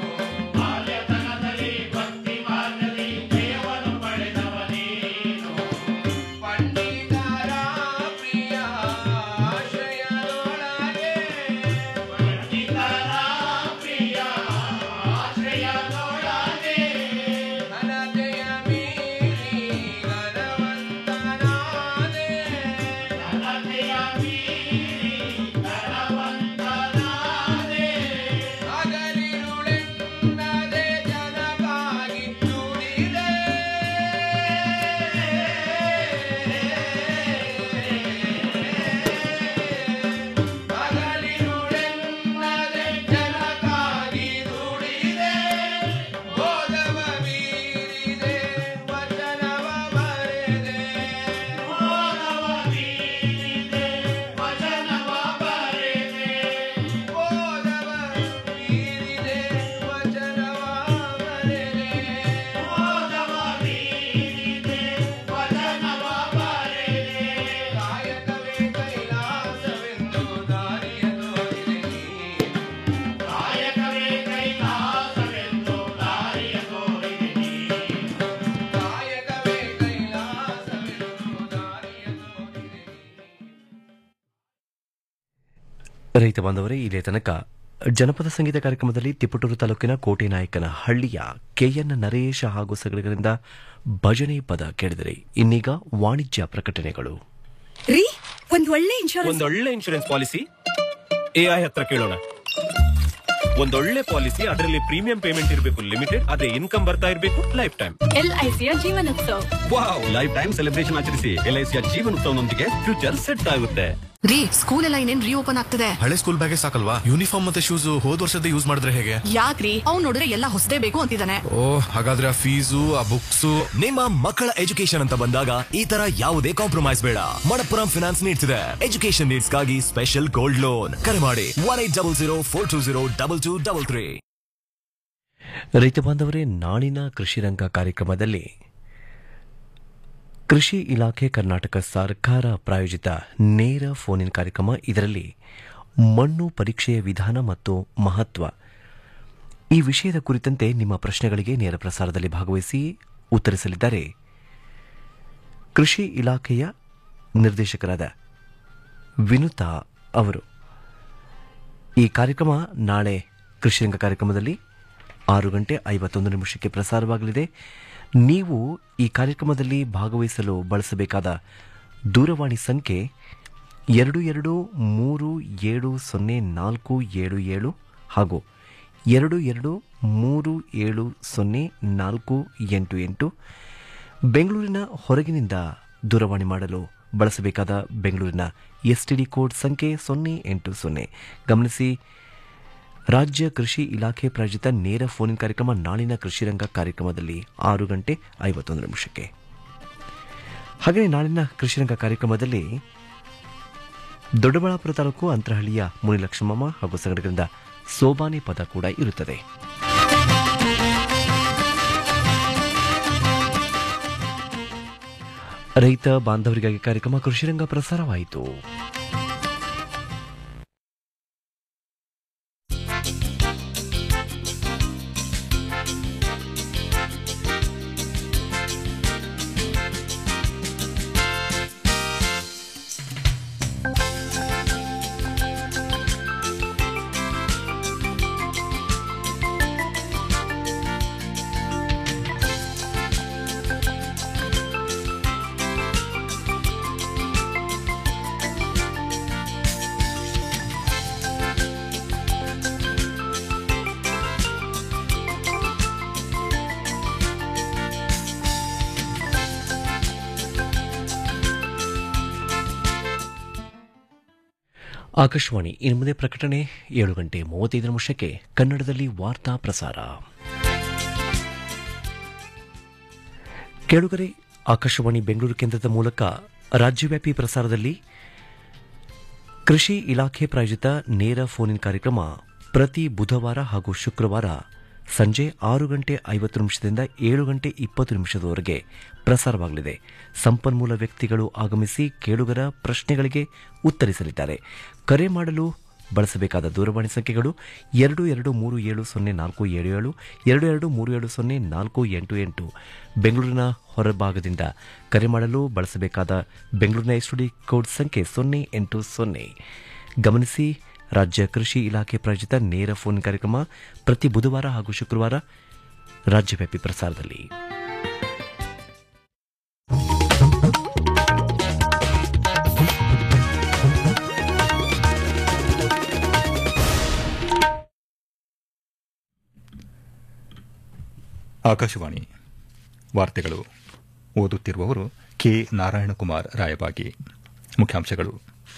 ಪಂಡಿತರ ಪ್ರಿಯ ಆಶ್ರಯದೊಳಗೆ ಘನತೆಯ ಮೀರಿ ಘನವಂತನಾದೆ ಹಗಲಿರುಳೆನ್ನದೆ ಜನಗಾಗಿ ದುಡಿದೆ ಹಗಲಿರುಳೆನ್ನದೆ ಜನಗಾಗಿ ದುಡಿದೆ ಬೋಧವ ಮೀರಿದೆ ವಚನವ ಬರೆದೆ ಬೋಧವ ಮೀರಿದೆ ವಚನವ ಬರೆದೆ ಕಾಯಕವೇ ಕೈಲಾಸವೆಂದು ದಾರಿಯ ತೋರಿದೆ ನೀನು ಕಾಯಕವೇ ಕೈಲಾಸವೆಂದು ದಾರಿಯ ತೋರಿದೆ ರೈತ ಬಾಂಧವರೇ ಇಲ್ಲಿಯ ತನಕ ಜನಪದ ಸಂಗೀತ ಕಾರ್ಯಕ್ರಮದಲ್ಲಿ ತಿಪಟೂರು ತಾಲೂಕಿನ ಕೋಟೆನಾಯಕನ ಹಳ್ಳಿಯ ಕೆಎನ್ ನರೇಶ ಹಾಗೂ ಸಗಳಿಗರಿಂದ ಭಜನೆ ಪದ ಕೇಳಿದರೆ ಇನ್ನೀಗ ವಾಣಿಜ್ಯ ಪ್ರಕಟಣೆಗಳು ರೀ ಒಂದ್ ಒಳ್ಳೆ ಇನ್ಶೂರೆನ್ಸ್ ಒಂದೊಳ್ಳೆ ಇನ್ಶೂರೆನ್ಸ್ ಪಾಲಿಸಿ ಎಐ ಹತ್ರ ಕೇಳೋಣ ಒಂದೊಳ್ಳೆ ಪಾಲಿಸಿ ಅದರಲ್ಲಿ ಪ್ರೀಮಿಯಂ ಪೇಮೆಂಟ್ ಇರಬೇಕು ಲಿಮಿಟೆಡ್ ಅದೇ ಇನ್ಕಮ್ ಬರ್ತಾ ಇರಬೇಕು ಲೈಫ್ ಟೈಮ್ ಎಲ್ಐಸಿಯ Jeevan Utsav wow lifetime celebration ಆಚರಿಸಿ ಎಲ್ಐಸಿಯ ಜೀವನೋತ್ಸವನೊಂದಿಗೆ ಫ್ಯೂಚರ್ ಸೆಟ್ ಆಗುತ್ತೆ ರೀ ಸ್ಕೂಲ್ ಎಲ್ಲ ಇನ್ನೇನ್ ರೀಓಪನ್ ಆಗ್ತಿದೆ ಹಳೆ ಸ್ಕೂಲ್ ಬ್ಯಾಗೇ ಸಾಕಲ್ವಾ ಯೂನಿಫಾರ್ಮ್ ಮತ್ತೆ ಶೂಸ್ ಹೋದ್ ವರ್ಷದ ಯೂಸ್ ಮಾಡಿದ್ರೆ ಹೇಗೆ ಯಾಕ್ರಿ ಅವ್ನ್ ನೋಡಿದ್ರೆ ಎಲ್ಲ ಹೊಸದೇ ಬೇಕು ಅಂತಿದ್ದಾನೆ ಓ ಹಾಗಾದ್ರೆ ಆ ಫೀಸು ಆ ಬುಕ್ಸ್ ನಿಮ್ಮ ಮಕ್ಕಳ ಎಜುಕೇಶನ್ ಅಂತ ಬಂದಾಗ ಈ ತರ ಯಾವುದೇ ಕಾಂಪ್ರಮೈಸ್ ಬೇಡ ಮಣಪ್ಪುರಂ ಫಿನಾನ್ಸ್ ನೀಡ್ಸ್ ಇದೆ ಎಜುಕೇಶನ್ ನೀಡ್ಸ್ ಗಾಗಿ ಸ್ಪೆಷಲ್ ಗೋಲ್ಡ್ ಲೋನ್ ಕರೆ ಮಾಡಿ one eight double zero four two zero double two double three ರೈತ ಬಾಂಧವರೇ ನಾಳಿನ ಕೃಷಿ ರಂಗ ಕಾರ್ಯಕ್ರಮದಲ್ಲಿ ಕೃಷಿ ಇಲಾಖೆ ಕರ್ನಾಟಕ ಸರ್ಕಾರ ಪ್ರಾಯೋಜಿತ ನೇರ ಫೋನ್ ಇನ್ ಕಾರ್ಯಕ್ರಮ ಇದರಲ್ಲಿ ಮಣ್ಣು ಪರೀಕ್ಷೆಯ ವಿಧಾನ ಮತ್ತು ಮಹತ್ವ ಈ ವಿಷಯದ ಕುರಿತಂತೆ ನಿಮ್ಮ ಪ್ರಶ್ನೆಗಳಿಗೆ ನೇರ ಪ್ರಸಾರದಲ್ಲಿ ಭಾಗವಹಿಸಿ ಉತ್ತರಿಸಲಿದ್ದಾರೆ ಕೃಷಿ ಇಲಾಖೆಯ ನಿರ್ದೇಶಕರಾದ ವಿನುತಾ ಅವರು ಈ ಕಾರ್ಯಕ್ರಮ ನಾಳೆ ಕೃಷಿರಂಗ ಕಾರ್ಯಕ್ರಮದಲ್ಲಿ ಆರು ಗಂಟೆ ಐವತ್ತೊಂದು ನಿಮಿಷಕ್ಕೆ ಪ್ರಸಾರವಾಗಲಿದೆ ನೀವು ಈ ಕಾರ್ಯಕ್ರಮದಲ್ಲಿ ಭಾಗವಹಿಸಲು ಬಳಸಬೇಕಾದ ದೂರವಾಣಿ ಸಂಖ್ಯೆ ಎರಡು ಎರಡು ಮೂರು ಏಳು ಸೊನ್ನೆ ನಾಲ್ಕು ಏಳು ಏಳು ಹಾಗೂ ಎರಡು ಎರಡು ಮೂರು ಏಳು ಸೊನ್ನೆ ನಾಲ್ಕು ಎಂಟು ಎಂಟು ಬೆಂಗಳೂರಿನ ಹೊರಗಿನಿಂದ ದೂರವಾಣಿ ಮಾಡಲು ಬಳಸಬೇಕಾದ ಬೆಂಗಳೂರಿನ ಎಸ್ಟಿಡಿ ಕೋಡ್ ಸಂಖ್ಯೆ ಸೊನ್ನೆ ಎಂಟು ಸೊನ್ನೆ ಗಮನಿಸಿ ರಾಜ್ಯ ಕೃಷಿ ಇಲಾಖೆ ಪ್ರಾಯೋಜಿತ ನೇರ ಫೋನ್ ಕಾರ್ಯಕ್ರಮ ನಾಳಿನ ಕೃಷಿರಂಗ ಕಾರ್ಯಕ್ರಮದಲ್ಲಿ ಆರು ಗಂಟೆ ಐವತ್ತೊಂದು ನಿಮಿಷಕ್ಕೆ ಹಾಗೆಯೇ ನಾಳಿನ ಕೃಷಿರಂಗ ಕಾರ್ಯಕ್ರಮದಲ್ಲಿ ದೊಡ್ಡಬಳ್ಳಾಪುರ ತಾಲೂಕು ಅಂತರಹಳ್ಳಿಯ ಮುನಿಲಕ್ಷ್ಮಮ್ಮ ಹಾಗೂ ಸಂಘಟಕರಿಂದ ಸೋಬಾನೆ ಪದ ಕೂಡ ಇರುತ್ತದೆ ರೈತ ಬಾಂಧವರಿಗಾಗಿ ಕಾರ್ಯಕ್ರಮ ಕೃಷಿರಂಗ ಪ್ರಸಾರವಾಯಿತು ಆಕಾಶವಾಣಿ ಇನ್ನು ಮುಂದೆ ಪ್ರಕಟಣೆ ಏಳು ಗಂಟೆ ಮೂವತ್ತೈದು ನಿಮಿಷಕ್ಕೆ ಕನ್ನಡದಲ್ಲಿ ವಾರ್ತಾ ಪ್ರಸಾರ ಕೇಳುಗರೆ ಆಕಾಶವಾಣಿ ಬೆಂಗಳೂರು ಕೇಂದ್ರದ ಮೂಲಕ ರಾಜ್ಯವ್ಯಾಪಿ ಪ್ರಸಾರದಲ್ಲಿ ಕೃಷಿ ಇಲಾಖೆ ಪ್ರಾಯೋಜಿತ ನೇರ ಫೋನ್ ಇನ್ ಕಾರ್ಯಕ್ರಮ ಪ್ರತಿ ಬುಧವಾರ ಹಾಗೂ ಶುಕ್ರವಾರ ಸಂಜೆ ಆರು ಗಂಟೆ ಐವತ್ತು ನಿಮಿಷದಿಂದ ಏಳು ಗಂಟೆ ಇಪ್ಪತ್ತು ನಿಮಿಷದವರೆಗೆ ಪ್ರಸಾರವಾಗಲಿದೆ ಸಂಪನ್ಮೂಲ ವ್ಯಕ್ತಿಗಳು ಆಗಮಿಸಿ ಕೇಳುಗರ ಪ್ರಶ್ನೆಗಳಿಗೆ ಉತ್ತರಿಸಲಿದ್ದಾರೆ ಕರೆ ಮಾಡಲು ಬಳಸಬೇಕಾದ ದೂರವಾಣಿ ಸಂಖ್ಯೆಗಳು ಎರಡು ಎರಡು ಮೂರು ಏಳು ಸೊನ್ನೆ ನಾಲ್ಕು ಏಳು ಏಳು ಎರಡು ಎರಡು ಮೂರು ಏಳು ಸೊನ್ನೆ ನಾಲ್ಕು ಎಂಟು ಎಂಟು ಬೆಂಗಳೂರಿನ ಹೊರಭಾಗದಿಂದ ಕರೆ ಮಾಡಲು ಬಳಸಬೇಕಾದ ಬೆಂಗಳೂರಿನ ಎಸ್ಟುಡಿ ಕೋಡ್ ಸಂಖ್ಯೆ ಸೊನ್ನೆ ಎಂಟು ಸೊನ್ನೆ ಗಮನಿಸಿ ರಾಜ್ಯ ಕೃಷಿ ಇಲಾಖೆ ಪ್ರಾಯೋಜಿತ ನೇರ ಫೋನ್ ಕಾರ್ಯಕ್ರಮ ಪ್ರತಿ ಬುಧವಾರ ಹಾಗೂ ಶುಕ್ರವಾರ ರಾಜ್ಯವ್ಯಾಪಿ ಪ್ರಸಾರದಲ್ಲಿ ಆಕಾಶವಾಣಿ ವಾರ್ತೆಗಳು ಓದುತ್ತಿರುವವರು ಕೆ ನಾರಾಯಣಕುಮಾರ್ ರಾಯಬಾಗಿ ಮುಖ್ಯಾಂಶಗಳು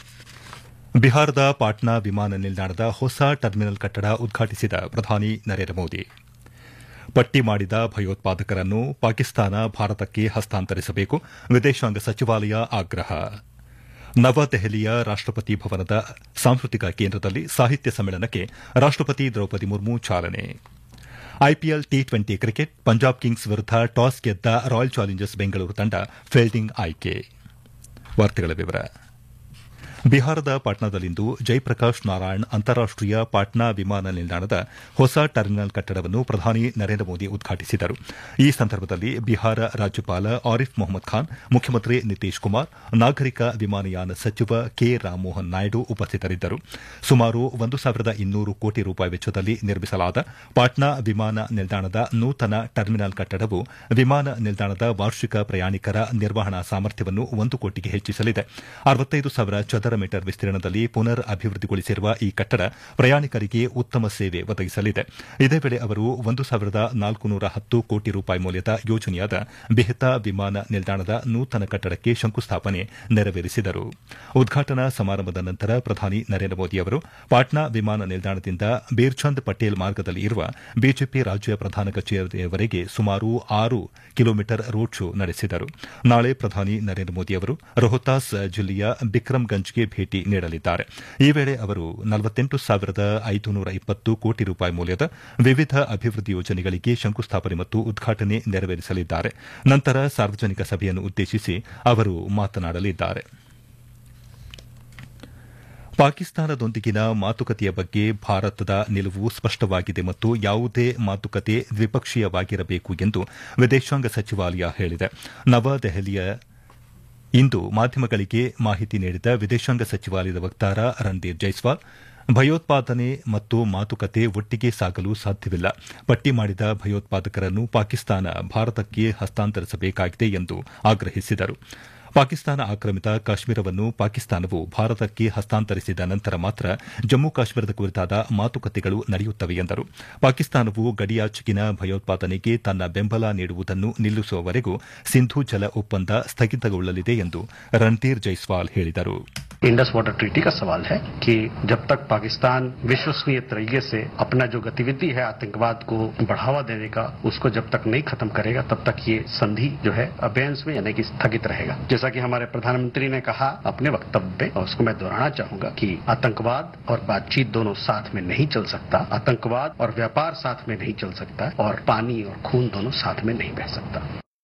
ಬಿಹಾರದ ಪಾಟ್ನಾ ವಿಮಾನ ನಿಲ್ದಾಣದ ಹೊಸ ಟರ್ಮಿನಲ್ ಕಟ್ಟಡ ಉದ್ಘಾಟಿಸಿದ ಪ್ರಧಾನಿ ನರೇಂದ್ರ ಮೋದಿ ಪಟ್ಟಿ ಮಾಡಿದ ಭಯೋತ್ಪಾದಕರನ್ನು ಪಾಕಿಸ್ತಾನ ಭಾರತಕ್ಕೆ ಹಸ್ತಾಂತರಿಸಬೇಕು ವಿದೇಶಾಂಗ ಸಚಿವಾಲಯ ಆಗ್ರಹ ನವದೆಹಲಿಯ ರಾಷ್ಟಪತಿ ಭವನದ ಸಾಂಸ್ಕೃತಿಕ ಕೇಂದ್ರದಲ್ಲಿ ಸಾಹಿತ್ಯ ಸಮ್ಮೇಳನಕ್ಕೆ ರಾಷ್ಟಪತಿ ದ್ರೌಪದಿ ಮುರ್ಮು ಚಾಲನೆ IPL T twenty cricket Punjab Kings ವಿರುದ್ಧ ಟಾಸ್ ಗೆದ್ದ ರಾಯಲ್ ಚಾಲೆಂಜರ್ಸ್ ಬೆಂಗಳೂರು ತಂಡ ಫೀಲ್ಡಿಂಗ್ ಆಯ್ಕೆ ವಾರ್ತೆಗಳ ವಿವರ ಬಿಹಾರದ ಪಾಟ್ನಾದಲ್ಲಿಂದು ಜಯಪ್ರಕಾಶ್ ನಾರಾಯಣ್ ಅಂತಾರಾಷ್ಟೀಯ ಪಾಟ್ನಾ ವಿಮಾನ ನಿಲ್ದಾಣದ ಹೊಸ ಟರ್ಮಿನಲ್ ಕಟ್ಟಡವನ್ನು ಪ್ರಧಾನಿ ನರೇಂದ್ರ ಮೋದಿ ಉದ್ಘಾಟಿಸಿದರು ಈ ಸಂದರ್ಭದಲ್ಲಿ ಬಿಹಾರ ರಾಜ್ಯಪಾಲ ಆರಿಫ್ ಮೊಹಮ್ಮದ್ ಖಾನ್ ಮುಖ್ಯಮಂತ್ರಿ ನಿತೀಶ್ ಕುಮಾರ್ ನಾಗರಿಕ ವಿಮಾನಯಾನ ಸಚಿವ ಕೆ ರಾಮಮೋಹನ್ ನಾಯ್ಡು ಉಪಸ್ಥಿತರಿದ್ದರು ಸುಮಾರು ಒಂದು ಸಾವಿರದ ಇನ್ನೂರು ಕೋಟಿ ರೂಪಾಯಿ ವೆಚ್ಚದಲ್ಲಿ ನಿರ್ಮಿಸಲಾದ ಪಾಟ್ನಾ ವಿಮಾನ ನಿಲ್ದಾಣದ ನೂತನ ಟರ್ಮಿನಲ್ ಕಟ್ಟಡವು ವಿಮಾನ ನಿಲ್ದಾಣದ ವಾರ್ಷಿಕ ಪ್ರಯಾಣಿಕರ ನಿರ್ವಹಣಾ ಸಾಮರ್ಥ್ಯವನ್ನು ಒಂದು ಕೋಟಿಗೆ ಹೆಚ್ಚಿಸಲಿದೆ ಅರವತ್ತೈದು ಸಾವಿರ ಚದರ ಮೀಟರ್ ವಿಸ್ತೀರ್ಣದಲ್ಲಿ ಪುನರ್ ಅಭಿವೃದ್ಧಿಗೊಳಿಸಿರುವ ಈ ಕಟ್ಟಡ ಪ್ರಯಾಣಿಕರಿಗೆ ಉತ್ತಮ ಸೇವೆ ಒದಗಿಸಲಿದೆ ಇದೇ ವೇಳೆ ಅವರು ಒಂದು ಸಾವಿರದ ನಾಲ್ಕುನೂರ ಹತ್ತು ಕೋಟಿ ರೂಪಾಯಿ ಮೌಲ್ಯದ ಯೋಜನೆಯಾದ ಬೆಹ್ತಾ ವಿಮಾನ ನಿಲ್ದಾಣದ ನೂತನ ಕಟ್ಟಡಕ್ಕೆ ಶಂಕುಸ್ಥಾಪನೆ ನೆರವೇರಿಸಿದರು ಉದ್ಘಾಟನಾ ಸಮಾರಂಭದ ನಂತರ ಪ್ರಧಾನಿ ನರೇಂದ್ರ ಮೋದಿ ಅವರು ಪಾಟ್ನಾ ವಿಮಾನ ನಿಲ್ದಾಣದಿಂದ ಬೇರ್ಚಂದ್ ಪಟೇಲ್ ಮಾರ್ಗದಲ್ಲಿ ಇರುವ ಬಿಜೆಪಿ ರಾಜ್ಯ ಪ್ರಧಾನ ಕಚೇರಿಯವರೆಗೆ ಸುಮಾರು ಆರು ಕಿಲೋಮೀಟರ್ ರೋಡ್ ಶೋ ನಡೆಸಿದರು ನಾಳೆ ಪ್ರಧಾನಿ ನರೇಂದ್ರ ಮೋದಿ ಅವರು ರೋಹತಾಸ್ ಜಿಲ್ಲೆಯ ಬಿಕ್ರಮ್ಗಂಜ್ಗೆ ಭೇಟಿ ನೀಡಲಿದ್ದಾರೆ ಈ ವೇಳೆ ಅವರು ನಲವತ್ತೆಂಟು ಸಾವಿರದ ಐದುನೂರ ಇಪ್ಪತ್ತು ಕೋಟಿ ರೂಪಾಯಿ ಮೌಲ್ಯದ ವಿವಿಧ ಅಭಿವೃದ್ಧಿ ಯೋಜನೆಗಳಿಗೆ ಶಂಕುಸ್ಥಾಪನೆ ಮತ್ತು ಉದ್ಘಾಟನೆ ನೆರವೇರಿಸಲಿದ್ದಾರೆ ನಂತರ ಸಾರ್ವಜನಿಕ ಸಭೆಯನ್ನು ಉದ್ದೇಶಿಸಿ ಅವರು ಮಾತನಾಡಲಿದ್ದಾರೆ ಪಾಕಿಸ್ತಾನದೊಂದಿಗಿನ ಮಾತುಕತೆಯ ಬಗ್ಗೆ ಭಾರತದ ನಿಲುವು ಸ್ಪಷ್ಟವಾಗಿದೆ ಮತ್ತು ಯಾವುದೇ ಮಾತುಕತೆ ದ್ವಿಪಕ್ಷೀಯವಾಗಿರಬೇಕು ಎಂದು ವಿದೇಶಾಂಗ ಸಚಿವಾಲಯ ಹೇಳಿದೆ ನವದೆಹಲಿಯ ಇಂದು ಮಾಧ್ಯಮಗಳಿಗೆ ಮಾಹಿತಿ ನೀಡಿದ ವಿದೇಶಾಂಗ ಸಚಿವಾಲಯದ ವಕ್ತಾರ ರಣಧೀರ್ ಜೈಸ್ವಾಲ್ ಭಯೋತ್ಪಾದನೆ ಮತ್ತು ಮಾತುಕತೆ ಒಟ್ಟಿಗೆ ಸಾಗಲು ಸಾಧ್ಯವಿಲ್ಲ ಪಟ್ಟಿ ಮಾಡಿದ ಭಯೋತ್ಪಾದಕರನ್ನು ಪಾಕಿಸ್ತಾನ ಭಾರತಕ್ಕೆ ಹಸ್ತಾಂತರಿಸಬೇಕಾಗಿದೆ ಎಂದು ಆಗ್ರಹಿಸಿದರು ಪಾಕಿಸ್ತಾನ ಆಕ್ರಮಿತ ಕಾಶ್ಮೀರವನ್ನು ಪಾಕಿಸ್ತಾನವು ಭಾರತಕ್ಕೆ ಹಸ್ತಾಂತರಿಸಿದ ನಂತರ ಮಾತ್ರ ಜಮ್ಮು ಕಾಶ್ಮೀರದ ಕುರಿತಾದ ಮಾತುಕತೆಗಳು ನಡೆಯುತ್ತವೆ ಎಂದರು ಪಾಕಿಸ್ತಾನವು ಗಡಿಯಾಚೆಗಿನ ಭಯೋತ್ಪಾದನೆಗೆ ತನ್ನ ಬೆಂಬಲ ನೀಡುವುದನ್ನು ನಿಲ್ಲಿಸುವವರೆಗೂ ಸಿಂಧೂ ಜಲ ಒಪ್ಪಂದ ಸ್ಥಗಿತಗೊಳ್ಳಲಿದೆ ಎಂದು ರಣಧೀರ್ ಜೈಸ್ವಾಲ್ ಹೇಳಿದರು इंडस वाटर ट्रीटी का सवाल है कि जब तक पाकिस्तान विश्वसनीय तरीके से अपना जो गतिविधि है आतंकवाद को बढ़ावा देने का उसको जब तक नहीं खत्म करेगा तब तक ये संधि जो है अबेंस में यानी कि स्थगित रहेगा जैसा कि हमारे प्रधानमंत्री ने कहा अपने वक्तव्य में और उसको मैं दोहराना चाहूंगा कि आतंकवाद और बातचीत दोनों साथ में नहीं चल सकता आतंकवाद और व्यापार साथ में नहीं चल सकता और पानी और खून दोनों साथ में नहीं बह सकता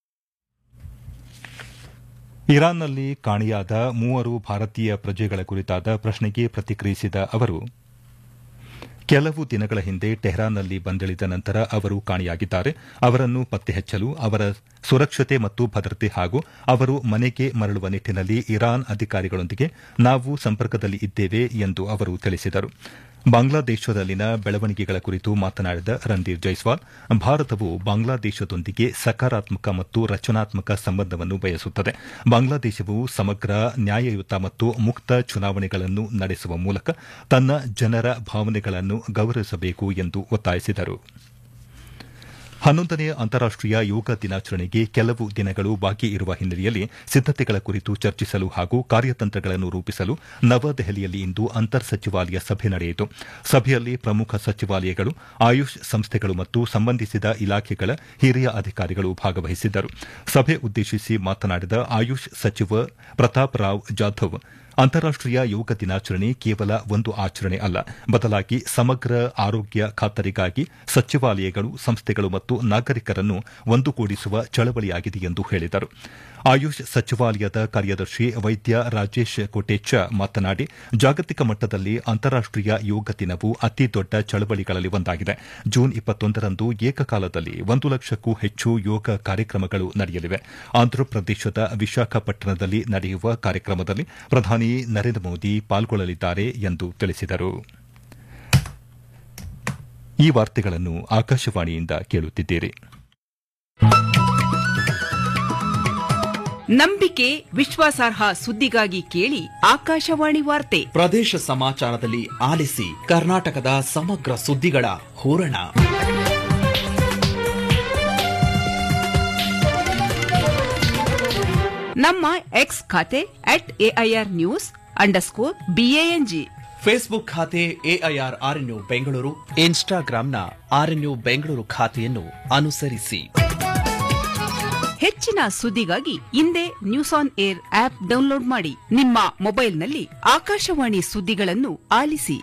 ಇರಾನ್ನಲ್ಲಿ ಕಾಣೆಯಾದ ಮೂವರು ಭಾರತೀಯ ಪ್ರಜೆಗಳ ಕುರಿತಾದ ಪ್ರಶ್ನೆಗೆ ಪ್ರತಿಕ್ರಿಯಿಸಿದ ಅವರು ಕೆಲವು ದಿನಗಳ ಹಿಂದೆ ಟೆಹರಾನ್ನಲ್ಲಿ ಬಂದಿಳಿದ ನಂತರ ಅವರು ಕಾಣೆಯಾಗಿದ್ದಾರೆ ಅವರನ್ನು ಪತ್ತೆ ಹಚ್ಚಲು ಅವರ ಸುರಕ್ಷತೆ ಮತ್ತು ಭದ್ರತೆ ಹಾಗೂ ಅವರು ಮನೆಗೆ ಮರಳುವ ನಿಟ್ಟಿನಲ್ಲಿ ಇರಾನ್ ಅಧಿಕಾರಿಗಳೊಂದಿಗೆ ನಾವು ಸಂಪರ್ಕದಲ್ಲಿ ಇದ್ದೇವೆ ಎಂದು ಅವರು ತಿಳಿಸಿದರು ಬಾಂಗ್ಲಾದೇಶದಲ್ಲಿನ ಬೆಳವಣಿಗೆಗಳ ಕುರಿತು ಮಾತನಾಡಿದ ರಣಧೀರ್ ಜೈಸ್ವಾಲ್ ಭಾರತವು ಬಾಂಗ್ಲಾದೇಶದೊಂದಿಗೆ ಸಕಾರಾತ್ಮಕ ಮತ್ತು ರಚನಾತ್ಮಕ ಸಂಬಂಧವನ್ನು ಬಯಸುತ್ತದೆ ಬಾಂಗ್ಲಾದೇಶವು ಸಮಗ್ರ ನ್ಯಾಯಯುತ ಮತ್ತು ಮುಕ್ತ ಚುನಾವಣೆಗಳನ್ನು ನಡೆಸುವ ಮೂಲಕ ತನ್ನ ಜನರ ಭಾವನೆಗಳನ್ನು ಗೌರವಿಸಬೇಕು ಎಂದು ಒತ್ತಾಯಿಸಿದರು ಹನ್ನೊಂದನೇ ಅಂತಾರಾಷ್ಟೀಯ ಯೋಗ ದಿನಾಚರಣೆಗೆ ಕೆಲವು ದಿನಗಳು ಬಾಕಿ ಇರುವ ಹಿನ್ನೆಲೆಯಲ್ಲಿ ಸಿದ್ದತೆಗಳ ಕುರಿತು ಚರ್ಚಿಸಲು ಹಾಗೂ ಕಾರ್ಯತಂತ್ರಗಳನ್ನು ರೂಪಿಸಲು ನವದೆಹಲಿಯಲ್ಲಿ ಇಂದು ಅಂತರ್ ಸಚಿವಾಲಯ ಸಭೆ ನಡೆಯಿತು ಸಭೆಯಲ್ಲಿ ಪ್ರಮುಖ ಸಚಿವಾಲಯಗಳು ಆಯುಷ್ ಸಂಸ್ಥೆಗಳು ಮತ್ತು ಸಂಬಂಧಿಸಿದ ಇಲಾಖೆಗಳ ಹಿರಿಯ ಅಧಿಕಾರಿಗಳು ಭಾಗವಹಿಸಿದ್ದರು ಸಭೆ ಉದ್ದೇಶಿಸಿ ಮಾತನಾಡಿದ ಆಯುಷ್ ಸಚಿವ ಪ್ರತಾಪ್ ರಾವ್ ಜಾಧವ್ ಅಂತಾರಾಷ್ಟೀಯ ಯೋಗ ದಿನಾಚರಣೆ ಕೇವಲ ಒಂದು ಆಚರಣೆ ಅಲ್ಲ ಬದಲಾಗಿ ಸಮಗ್ರ ಆರೋಗ್ಯ ಖಾತರಿಗಾಗಿ ಸಚಿವಾಲಯಗಳು ಸಂಸ್ಥೆಗಳು ಮತ್ತು ನಾಗರಿಕರನ್ನು ಒಂದುಗೂಡಿಸುವ ಚಳವಳಿಯಾಗಿದೆ ಎಂದು ಹೇಳಿದರು ಆಯುಷ್ ಸಚಿವಾಲಯದ ಕಾರ್ಯದರ್ಶಿ ವೈದ್ಯ ರಾಜೇಶ್ ಕೊಟೇಚ ಮಾತನಾಡಿ ಜಾಗತಿಕ ಮಟ್ಟದಲ್ಲಿ ಅಂತಾರಾಷ್ಟೀಯ ಯೋಗ ದಿನವು ಅತಿ ದೊಡ್ಡ ಚಳವಳಿಗಳಲ್ಲಿ ಒಂದಾಗಿದೆ ಜೂನ್ ಇಪ್ಪತ್ತೊಂದರಂದು ಏಕಕಾಲದಲ್ಲಿ ಒಂದು ಲಕ್ಷಕ್ಕೂ ಹೆಚ್ಚು ಯೋಗ ಕಾರ್ಯಕ್ರಮಗಳು ನಡೆಯಲಿವೆ ಆಂಧ್ರಪ್ರದೇಶದ ವಿಶಾಖಪಟ್ಟಣದಲ್ಲಿ ನಡೆಯುವ ಕಾರ್ಯಕ್ರಮದಲ್ಲಿ ಪ್ರಧಾನಿ ನರೇಂದ್ರ ಮೋದಿ ಪಾಲ್ಗೊಳ್ಳಲಿದ್ದಾರೆ ಎಂದು ತಿಳಿಸಿದರು ಈ ವಾರ್ತೆಗಳನ್ನು ಆಕಾಶವಾಣಿಯಿಂದ ಕೇಳುತ್ತಿದ್ದೀರಿ ನಂಬಿಕೆ ವಿಶ್ವಾಸಾರ್ಹ ಸುದ್ದಿಗಾಗಿ ಕೇಳಿ ಆಕಾಶವಾಣಿ ವಾರ್ತೆ ಪ್ರದೇಶ ಸಮಾಚಾರದಲ್ಲಿ ಆಲಿಸಿ ಕರ್ನಾಟಕದ ಸಮಗ್ರ ಸುದ್ದಿಗಳ ಹೂರಣ ನಮ್ಮ ಎಕ್ಸ್ ಖಾತೆ at AIR news underscore BANG Facebook ಖಾತೆ ಎಐಆರ್ ಆರ್ಎನ್ಯು ಬೆಂಗಳೂರು ಇನ್ಸ್ಟಾಗ್ರಾಂನ ಆರ್ಎನ್ಯು ಬೆಂಗಳೂರು ಖಾತೆಯನ್ನು ಅನುಸರಿಸಿ ಹೆಚ್ಚಿನ ಸುದ್ದಿಗಾಗಿ ಹಿಂದೆ news on air app download ಮಾಡಿ ನಿಮ್ಮ ಮೊಬೈಲ್ನಲ್ಲಿ ಆಕಾಶವಾಣಿ ಸುದ್ದಿಗಳನ್ನು ಆಲಿಸಿ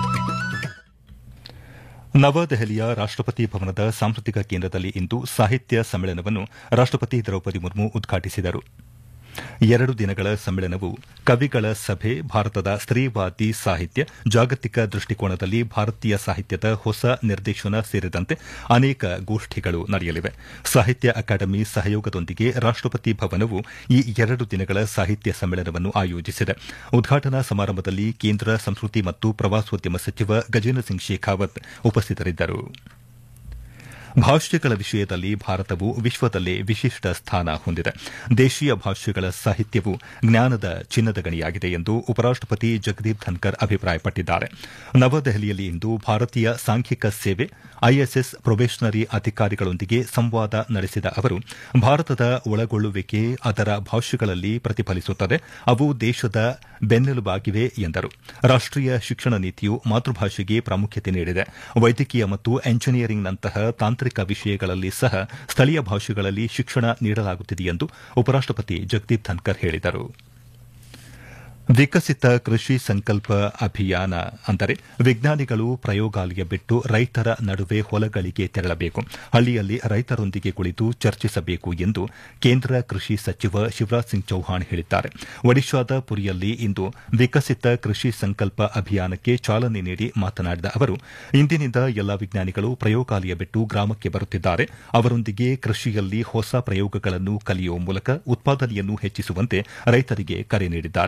ನವದೆಹಲಿಯ ರಾಷ್ಟಪತಿ ಭವನದ ಸಾಂಸ್ಕೃತಿಕ ಕೇಂದ್ರದಲ್ಲಿ ಇಂದು ಸಾಹಿತ್ಯ ಸಮ್ಮೇಳನವನ್ನು ರಾಷ್ಟಪತಿ ದ್ರೌಪದಿ ಮುರ್ಮು ಉದ್ಘಾಟಿಸಿದರು ಎರಡು ದಿನಗಳ ಸಮ್ಮೇಳನವು ಕವಿಗಳ ಸಭೆ ಭಾರತದ ಸ್ತ್ರೀವಾದಿ ಸಾಹಿತ್ಯ ಜಾಗತಿಕ ದೃಷ್ಟಿಕೋನದಲ್ಲಿ ಭಾರತೀಯ ಸಾಹಿತ್ಯದ ಹೊಸ ನಿರ್ದೇಶನ ಸೇರಿದಂತೆ ಅನೇಕ ಗೋಷ್ಠಿಗಳು ನಡೆಯಲಿವೆ ಸಾಹಿತ್ಯ ಅಕಾಡೆಮಿ ಸಹಯೋಗದೊಂದಿಗೆ ರಾಷ್ಟಪತಿ ಭವನವು ಈ ಎರಡು ದಿನಗಳ ಸಾಹಿತ್ಯ ಸಮ್ಮೇಳನವನ್ನು ಆಯೋಜಿಸಿದೆ ಉದ್ಘಾಟನಾ ಸಮಾರಂಭದಲ್ಲಿ ಕೇಂದ್ರ ಸಂಸ್ಕೃತಿ ಮತ್ತು ಪ್ರವಾಸೋದ್ಯಮ ಸಚಿವ ಗಜೇಂದ್ರ ಸಿಂಗ್ ಶೇಖಾವತ್ ಉಪಸ್ಥಿತರಿದ್ದರು ಭಾಷೆಗಳ ವಿಷಯದಲ್ಲಿ ಭಾರತವು ವಿಶ್ವದಲ್ಲೇ ವಿಶಿಷ್ಟ ಸ್ಥಾನ ಹೊಂದಿದೆ ದೇಶೀಯ ಭಾಷೆಗಳ ಸಾಹಿತ್ಯವು ಜ್ಞಾನದ ಚಿನ್ನದ ಗಣಿಯಾಗಿದೆ ಎಂದು ಉಪರಾಷ್ಟಪತಿ ಜಗದೀಪ್ ಧನ್ಕರ್ ಅಭಿಪ್ರಾಯಪಟ್ಟಿದ್ದಾರೆ ನವದೆಹಲಿಯಲ್ಲಿ ಇಂದು ಭಾರತೀಯ ಸಾಂಖ್ಯಿಕ ಸೇವೆ ಐಎಸ್ಎಸ್ ಪ್ರೊಬೇಷನರಿ ಅಧಿಕಾರಿಗಳೊಂದಿಗೆ ಸಂವಾದ ನಡೆಸಿದ ಅವರು ಭಾರತದ ಒಳಗೊಳ್ಳುವಿಕೆ ಅದರ ಭಾಷೆಗಳಲ್ಲಿ ಪ್ರತಿಫಲಿಸುತ್ತದೆ ಅವು ದೇಶದ ಬೆನ್ನೆಲುಬಾಗಿವೆ ಎಂದರು ರಾಷ್ಟೀಯ ಶಿಕ್ಷಣ ನೀತಿಯು ಮಾತೃಭಾಷೆಗೆ ಪ್ರಾಮುಖ್ಯತೆ ನೀಡಿದೆ ವೈದ್ಯಕೀಯ ಮತ್ತು ಎಂಜಿನಿಯರಿಂಗ್ನಂತಹ ತಾಂತ್ರಿಕ ವಿಷಯಗಳಲ್ಲಿ ಸಹ ಸ್ಥಳೀಯ ಭಾಷೆಗಳಲ್ಲಿ ಶಿಕ್ಷಣ ನೀಡಲಾಗುತ್ತಿದೆ ಎಂದು ಉಪರಾಷ್ಟಪತಿ ಜಗದೀಪ್ ಧನ್ಕರ್ ಹೇಳಿದರು ವಿಕಸಿತ ಕೃಷಿ ಸಂಕಲ್ಪ ಅಭಿಯಾನ ಅಂದರೆ ವಿಜ್ಞಾನಿಗಳು ಪ್ರಯೋಗಾಲಯ ಬಿಟ್ಟು ರೈತರ ನಡುವೆ ಹೊಲಗಳಿಗೆ ತೆರಳಬೇಕು ಹಳ್ಳಿಯಲ್ಲಿ ರೈತರೊಂದಿಗೆ ಕುಳಿತು ಚರ್ಚಿಸಬೇಕು ಎಂದು ಕೇಂದ್ರ ಕೃಷಿ ಸಚಿವ ಶಿವರಾಜ್ ಸಿಂಗ್ ಚೌಹಾಣ್ ಹೇಳಿದ್ದಾರೆ ಒಡಿಶಾದ ಪುರಿಯಲ್ಲಿ ಇಂದು ವಿಕಸಿತ ಕೃಷಿ ಸಂಕಲ್ಪ ಅಭಿಯಾನಕ್ಕೆ ಚಾಲನೆ ನೀಡಿ ಮಾತನಾಡಿದ ಅವರು ಇಂದಿನಿಂದ ಎಲ್ಲಾ ವಿಜ್ಞಾನಿಗಳು ಪ್ರಯೋಗಾಲಯ ಬಿಟ್ಟು ಗ್ರಾಮಕ್ಕೆ ಬರುತ್ತಿದ್ದಾರೆ ಅವರೊಂದಿಗೆ ಕೃಷಿಯಲ್ಲಿ ಹೊಸ ಪ್ರಯೋಗಗಳನ್ನು ಕಲಿಯುವ ಮೂಲಕ ಉತ್ಪಾದನೆಯನ್ನು ಹೆಚ್ಚಿಸುವಂತೆ ರೈತರಿಗೆ ಕರೆ ನೀಡಿದ್ದಾರೆ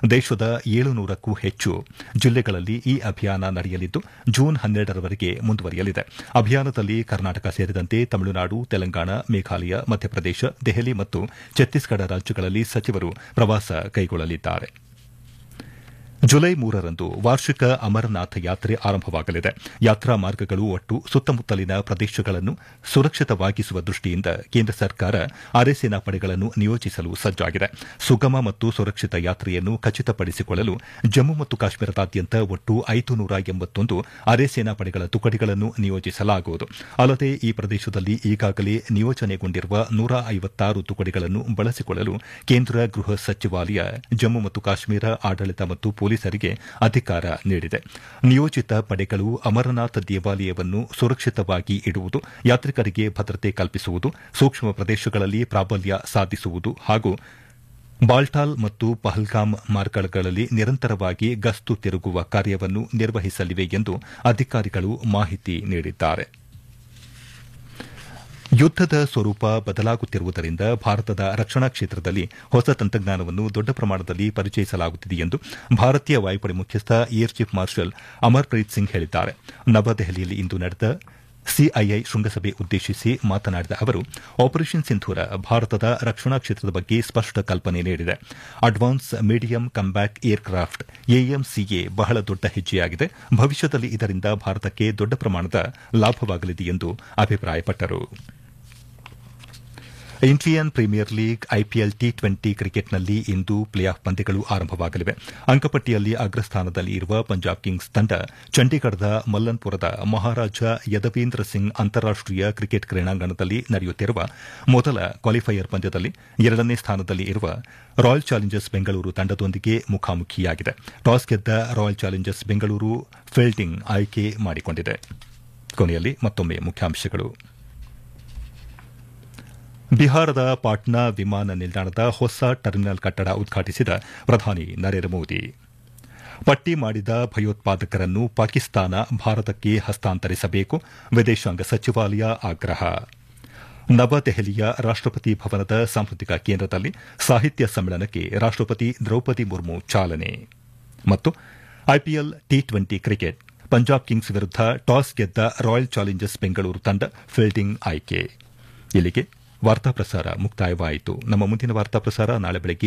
ದೇಶದ ಏಳುನೂರಕ್ಕೂ ಹೆಚ್ಚು ಜಿಲ್ಲೆಗಳಲ್ಲಿ ಈ ಅಭಿಯಾನ ನಡೆಯಲಿದ್ದು ಜೂನ್ ಹನ್ನೆರಡರವರೆಗೆ ಮುಂದುವರಿಯಲಿದೆ ಅಭಿಯಾನದಲ್ಲಿ ಕರ್ನಾಟಕ ಸೇರಿದಂತೆ ತಮಿಳುನಾಡು ತೆಲಂಗಾಣ ಮೇಘಾಲಯ ಮಧ್ಯಪ್ರದೇಶ ದೆಹಲಿ ಮತ್ತು ಛತ್ತೀಸ್ಗಢ ರಾಜ್ಯಗಳಲ್ಲಿ ಸಚಿವರು ಪ್ರವಾಸ ಕೈಗೊಳ್ಳಲಿದ್ದಾರೆ ಜುಲೈ ಮೂರರಂದು ವಾರ್ಷಿಕ ಅಮರನಾಥ ಯಾತ್ರೆ ಆರಂಭವಾಗಲಿದೆ ಯಾತ್ರಾ ಮಾರ್ಗಗಳು ಒಟ್ಟು ಸುತ್ತಮುತ್ತಲಿನ ಪ್ರದೇಶಗಳನ್ನು ಸುರಕ್ಷಿತವಾಗಿಸುವ ದೃಷ್ಟಿಯಿಂದ ಕೇಂದ್ರ ಸರ್ಕಾರ ಅರೆಸೇನಾ ಪಡೆಗಳನ್ನು ನಿಯೋಜಿಸಲು ಸಜ್ಜಾಗಿದೆ ಸುಗಮ ಮತ್ತು ಸುರಕ್ಷಿತ ಯಾತ್ರೆಯನ್ನು ಖಚಿತಪಡಿಸಿಕೊಳ್ಳಲು ಜಮ್ಮು ಮತ್ತು ಕಾಶ್ಮೀರದಾದ್ಯಂತ ಒಟ್ಟು ಐದು ನೂರ ಎಂಬತ್ತೊಂದು ಅರೆಸೇನಾ ಪಡೆಗಳ ತುಕಡಿಗಳನ್ನು ನಿಯೋಜಿಸಲಾಗುವುದು ಅಲ್ಲದೆ ಈ ಪ್ರದೇಶದಲ್ಲಿ ಈಗಾಗಲೇ ನಿಯೋಜನೆಗೊಂಡಿರುವ ನೂರ ಐವತ್ತಾರು ತುಕಡಿಗಳನ್ನು ಬಳಸಿಕೊಳ್ಳಲು ಕೇಂದ್ರ ಗೃಹ ಸಚಿವಾಲಯ ಜಮ್ಮು ಮತ್ತು ಕಾಶ್ಮೀರ ಆಡಳಿತ ಮತ್ತು ಪೊಲೀಸರಿಗೆ ಅಧಿಕಾರ ನೀಡಿದೆ ನಿಯೋಜಿತ ಪಡೆಗಳು ಅಮರನಾಥ ದೇವಾಲಯವನ್ನು ಸುರಕ್ಷಿತವಾಗಿ ಇಡುವುದು ಯಾತ್ರಿಕರಿಗೆ ಭದ್ರತೆ ಕಲ್ಪಿಸುವುದು ಸೂಕ್ಷ್ಮ ಪ್ರದೇಶಗಳಲ್ಲಿ ಪ್ರಾಬಲ್ಯ ಸಾಧಿಸುವುದು ಹಾಗೂ ಬಾಲ್ಟಾಲ್ ಮತ್ತು ಪಹಲ್ಗಾಮ್ ಮಾರ್ಗಗಳಲ್ಲಿ ನಿರಂತರವಾಗಿ ಗಸ್ತು ತಿರುಗುವ ಕಾರ್ಯವನ್ನು ನಿರ್ವಹಿಸಲಿವೆ ಎಂದು ಅಧಿಕಾರಿಗಳು ಮಾಹಿತಿ ನೀಡಿದ್ದಾರೆ ಯುದ್ದದ ಸ್ವರೂಪ ಬದಲಾಗುತ್ತಿರುವುದರಿಂದ ಭಾರತದ ರಕ್ಷಣಾ ಕ್ಷೇತ್ರದಲ್ಲಿ ಹೊಸ ತಂತ್ರಜ್ಞಾನವನ್ನು ದೊಡ್ಡ ಪ್ರಮಾಣದಲ್ಲಿ ಪರಿಚಯಿಸಲಾಗುತ್ತಿದೆ ಎಂದು ಭಾರತೀಯ ವಾಯುಪಡೆ ಮುಖ್ಯಸ್ಥ air chief marshal Amarpreet Singh ಹೇಳಿದ್ದಾರೆ ನವದೆಹಲಿಯಲ್ಲಿ ಇಂದು ನಡೆದ ಸಿಐಐ ಶೃಂಗಸಭೆ ಉದ್ದೇಶಿಸಿ ಮಾತನಾಡಿದ ಅವರು ಆಪರೇಷನ್ ಸಿಂಧೂರ ಭಾರತದ ರಕ್ಷಣಾ ಕ್ಷೇತ್ರದ ಬಗ್ಗೆ ಸ್ಪಷ್ಟ ಕಲ್ಪನೆ ನೀಡಿದೆ advance medium combat aircraft AMCA ಬಹಳ ದೊಡ್ಡ ಹೆಜ್ಜೆಯಾಗಿದೆ ಭವಿಷ್ಯದಲ್ಲಿ ಇದರಿಂದ ಭಾರತಕ್ಕೆ ದೊಡ್ಡ ಪ್ರಮಾಣದ ಲಾಭವಾಗಲಿದೆ ಎಂದು ಅಭಿಪ್ರಾಯಪಟ್ಟರು Indian Premier League IPL T twenty ಕ್ರಿಕೆಟ್ನಲ್ಲಿ ಇಂದು ಪ್ಲೇ ಆಫ್ ಪಂದ್ಯಗಳು ಆರಂಭವಾಗಲಿವೆ ಅಂಕಪಟ್ಟಿಯಲ್ಲಿ ಅಗ್ರಸ್ಥಾನದಲ್ಲಿ ಇರುವ ಪಂಜಾಬ್ ಕಿಂಗ್ಸ್ ತಂಡ ಚಂಡೀಗಢದ ಮಲ್ಲನ್ಪುರದ ಮಹಾರಾಜ ಯದವೀಂದ್ರ ಸಿಂಗ್ ಅಂತಾರಾಷ್ಟೀಯ ಕ್ರಿಕೆಟ್ ಕ್ರೀಡಾಂಗಣದಲ್ಲಿ ನಡೆಯುತ್ತಿರುವ ಮೊದಲ ಕ್ವಾಲಿಫೈಯರ್ ಪಂದ್ಯದಲ್ಲಿ ಎರಡನೇ ಸ್ಥಾನದಲ್ಲಿ ಇರುವ ರಾಯಲ್ ಚಾಲೆಂಜರ್ಸ್ ಬೆಂಗಳೂರು ತಂಡದೊಂದಿಗೆ ಮುಖಾಮುಖಿಯಾಗಿದೆ ಟಾಸ್ ಗೆದ್ದ ರಾಯಲ್ ಚಾಲೆಂಜರ್ಸ್ ಬೆಂಗಳೂರು ಫೀಲ್ಡಿಂಗ್ ಆಯ್ಕೆ ಮಾಡಿಕೊಂಡಿದೆ ಕೊನೆಯಲ್ಲಿ ಮತ್ತೊಮ್ಮೆ ಮುಖ್ಯಾಂಶಗಳು ಬಿಹಾರದ ಪಾಟ್ನಾ ವಿಮಾನ ನಿಲ್ದಾಣದ ಹೊಸ ಟರ್ಮಿನಲ್ ಕಟ್ಟಡ ಉದ್ಘಾಟಿಸಿದ ಪ್ರಧಾನಿ ನರೇಂದ್ರ ಮೋದಿ ಪಟ್ಟಿ ಮಾಡಿದ ಭಯೋತ್ಪಾದಕರನ್ನು ಪಾಕಿಸ್ತಾನ ಭಾರತಕ್ಕೆ ಹಸ್ತಾಂತರಿಸಬೇಕು ವಿದೇಶಾಂಗ ಸಚಿವಾಲಯ ಆಗ್ರಹ ನವದೆಹಲಿಯ ರಾಷ್ಟಪತಿ ಭವನದ ಸಾಂಸ್ಕೃತಿಕ ಕೇಂದ್ರದಲ್ಲಿ ಸಾಹಿತ್ಯ ಸಮ್ಮೇಳನಕ್ಕೆ ರಾಷ್ಟಪತಿ ದ್ರೌಪದಿ ಮುರ್ಮು ಚಾಲನೆ ಮತ್ತು IPL T twenty cricket Punjab Kings ವಿರುದ್ಧ ಟಾಸ್ ಗೆದ್ದ ರಾಯಲ್ ಚಾಲೆಂಜರ್ಸ್ ಬೆಂಗಳೂರು ತಂಡ ಫೀಲ್ಡಿಂಗ್ ಆಯ್ಕೆ ಇಲ್ಲಿಗೆ ವಾರ್ತಾ ಪ್ರಸಾರ ಮುಕ್ತಾಯವಾಯಿತು ನಮ್ಮ ಮುಂದಿನ ವಾರ್ತಾ ಪ್ರಸಾರ ನಾಳೆ ಬೆಳಗ್ಗೆ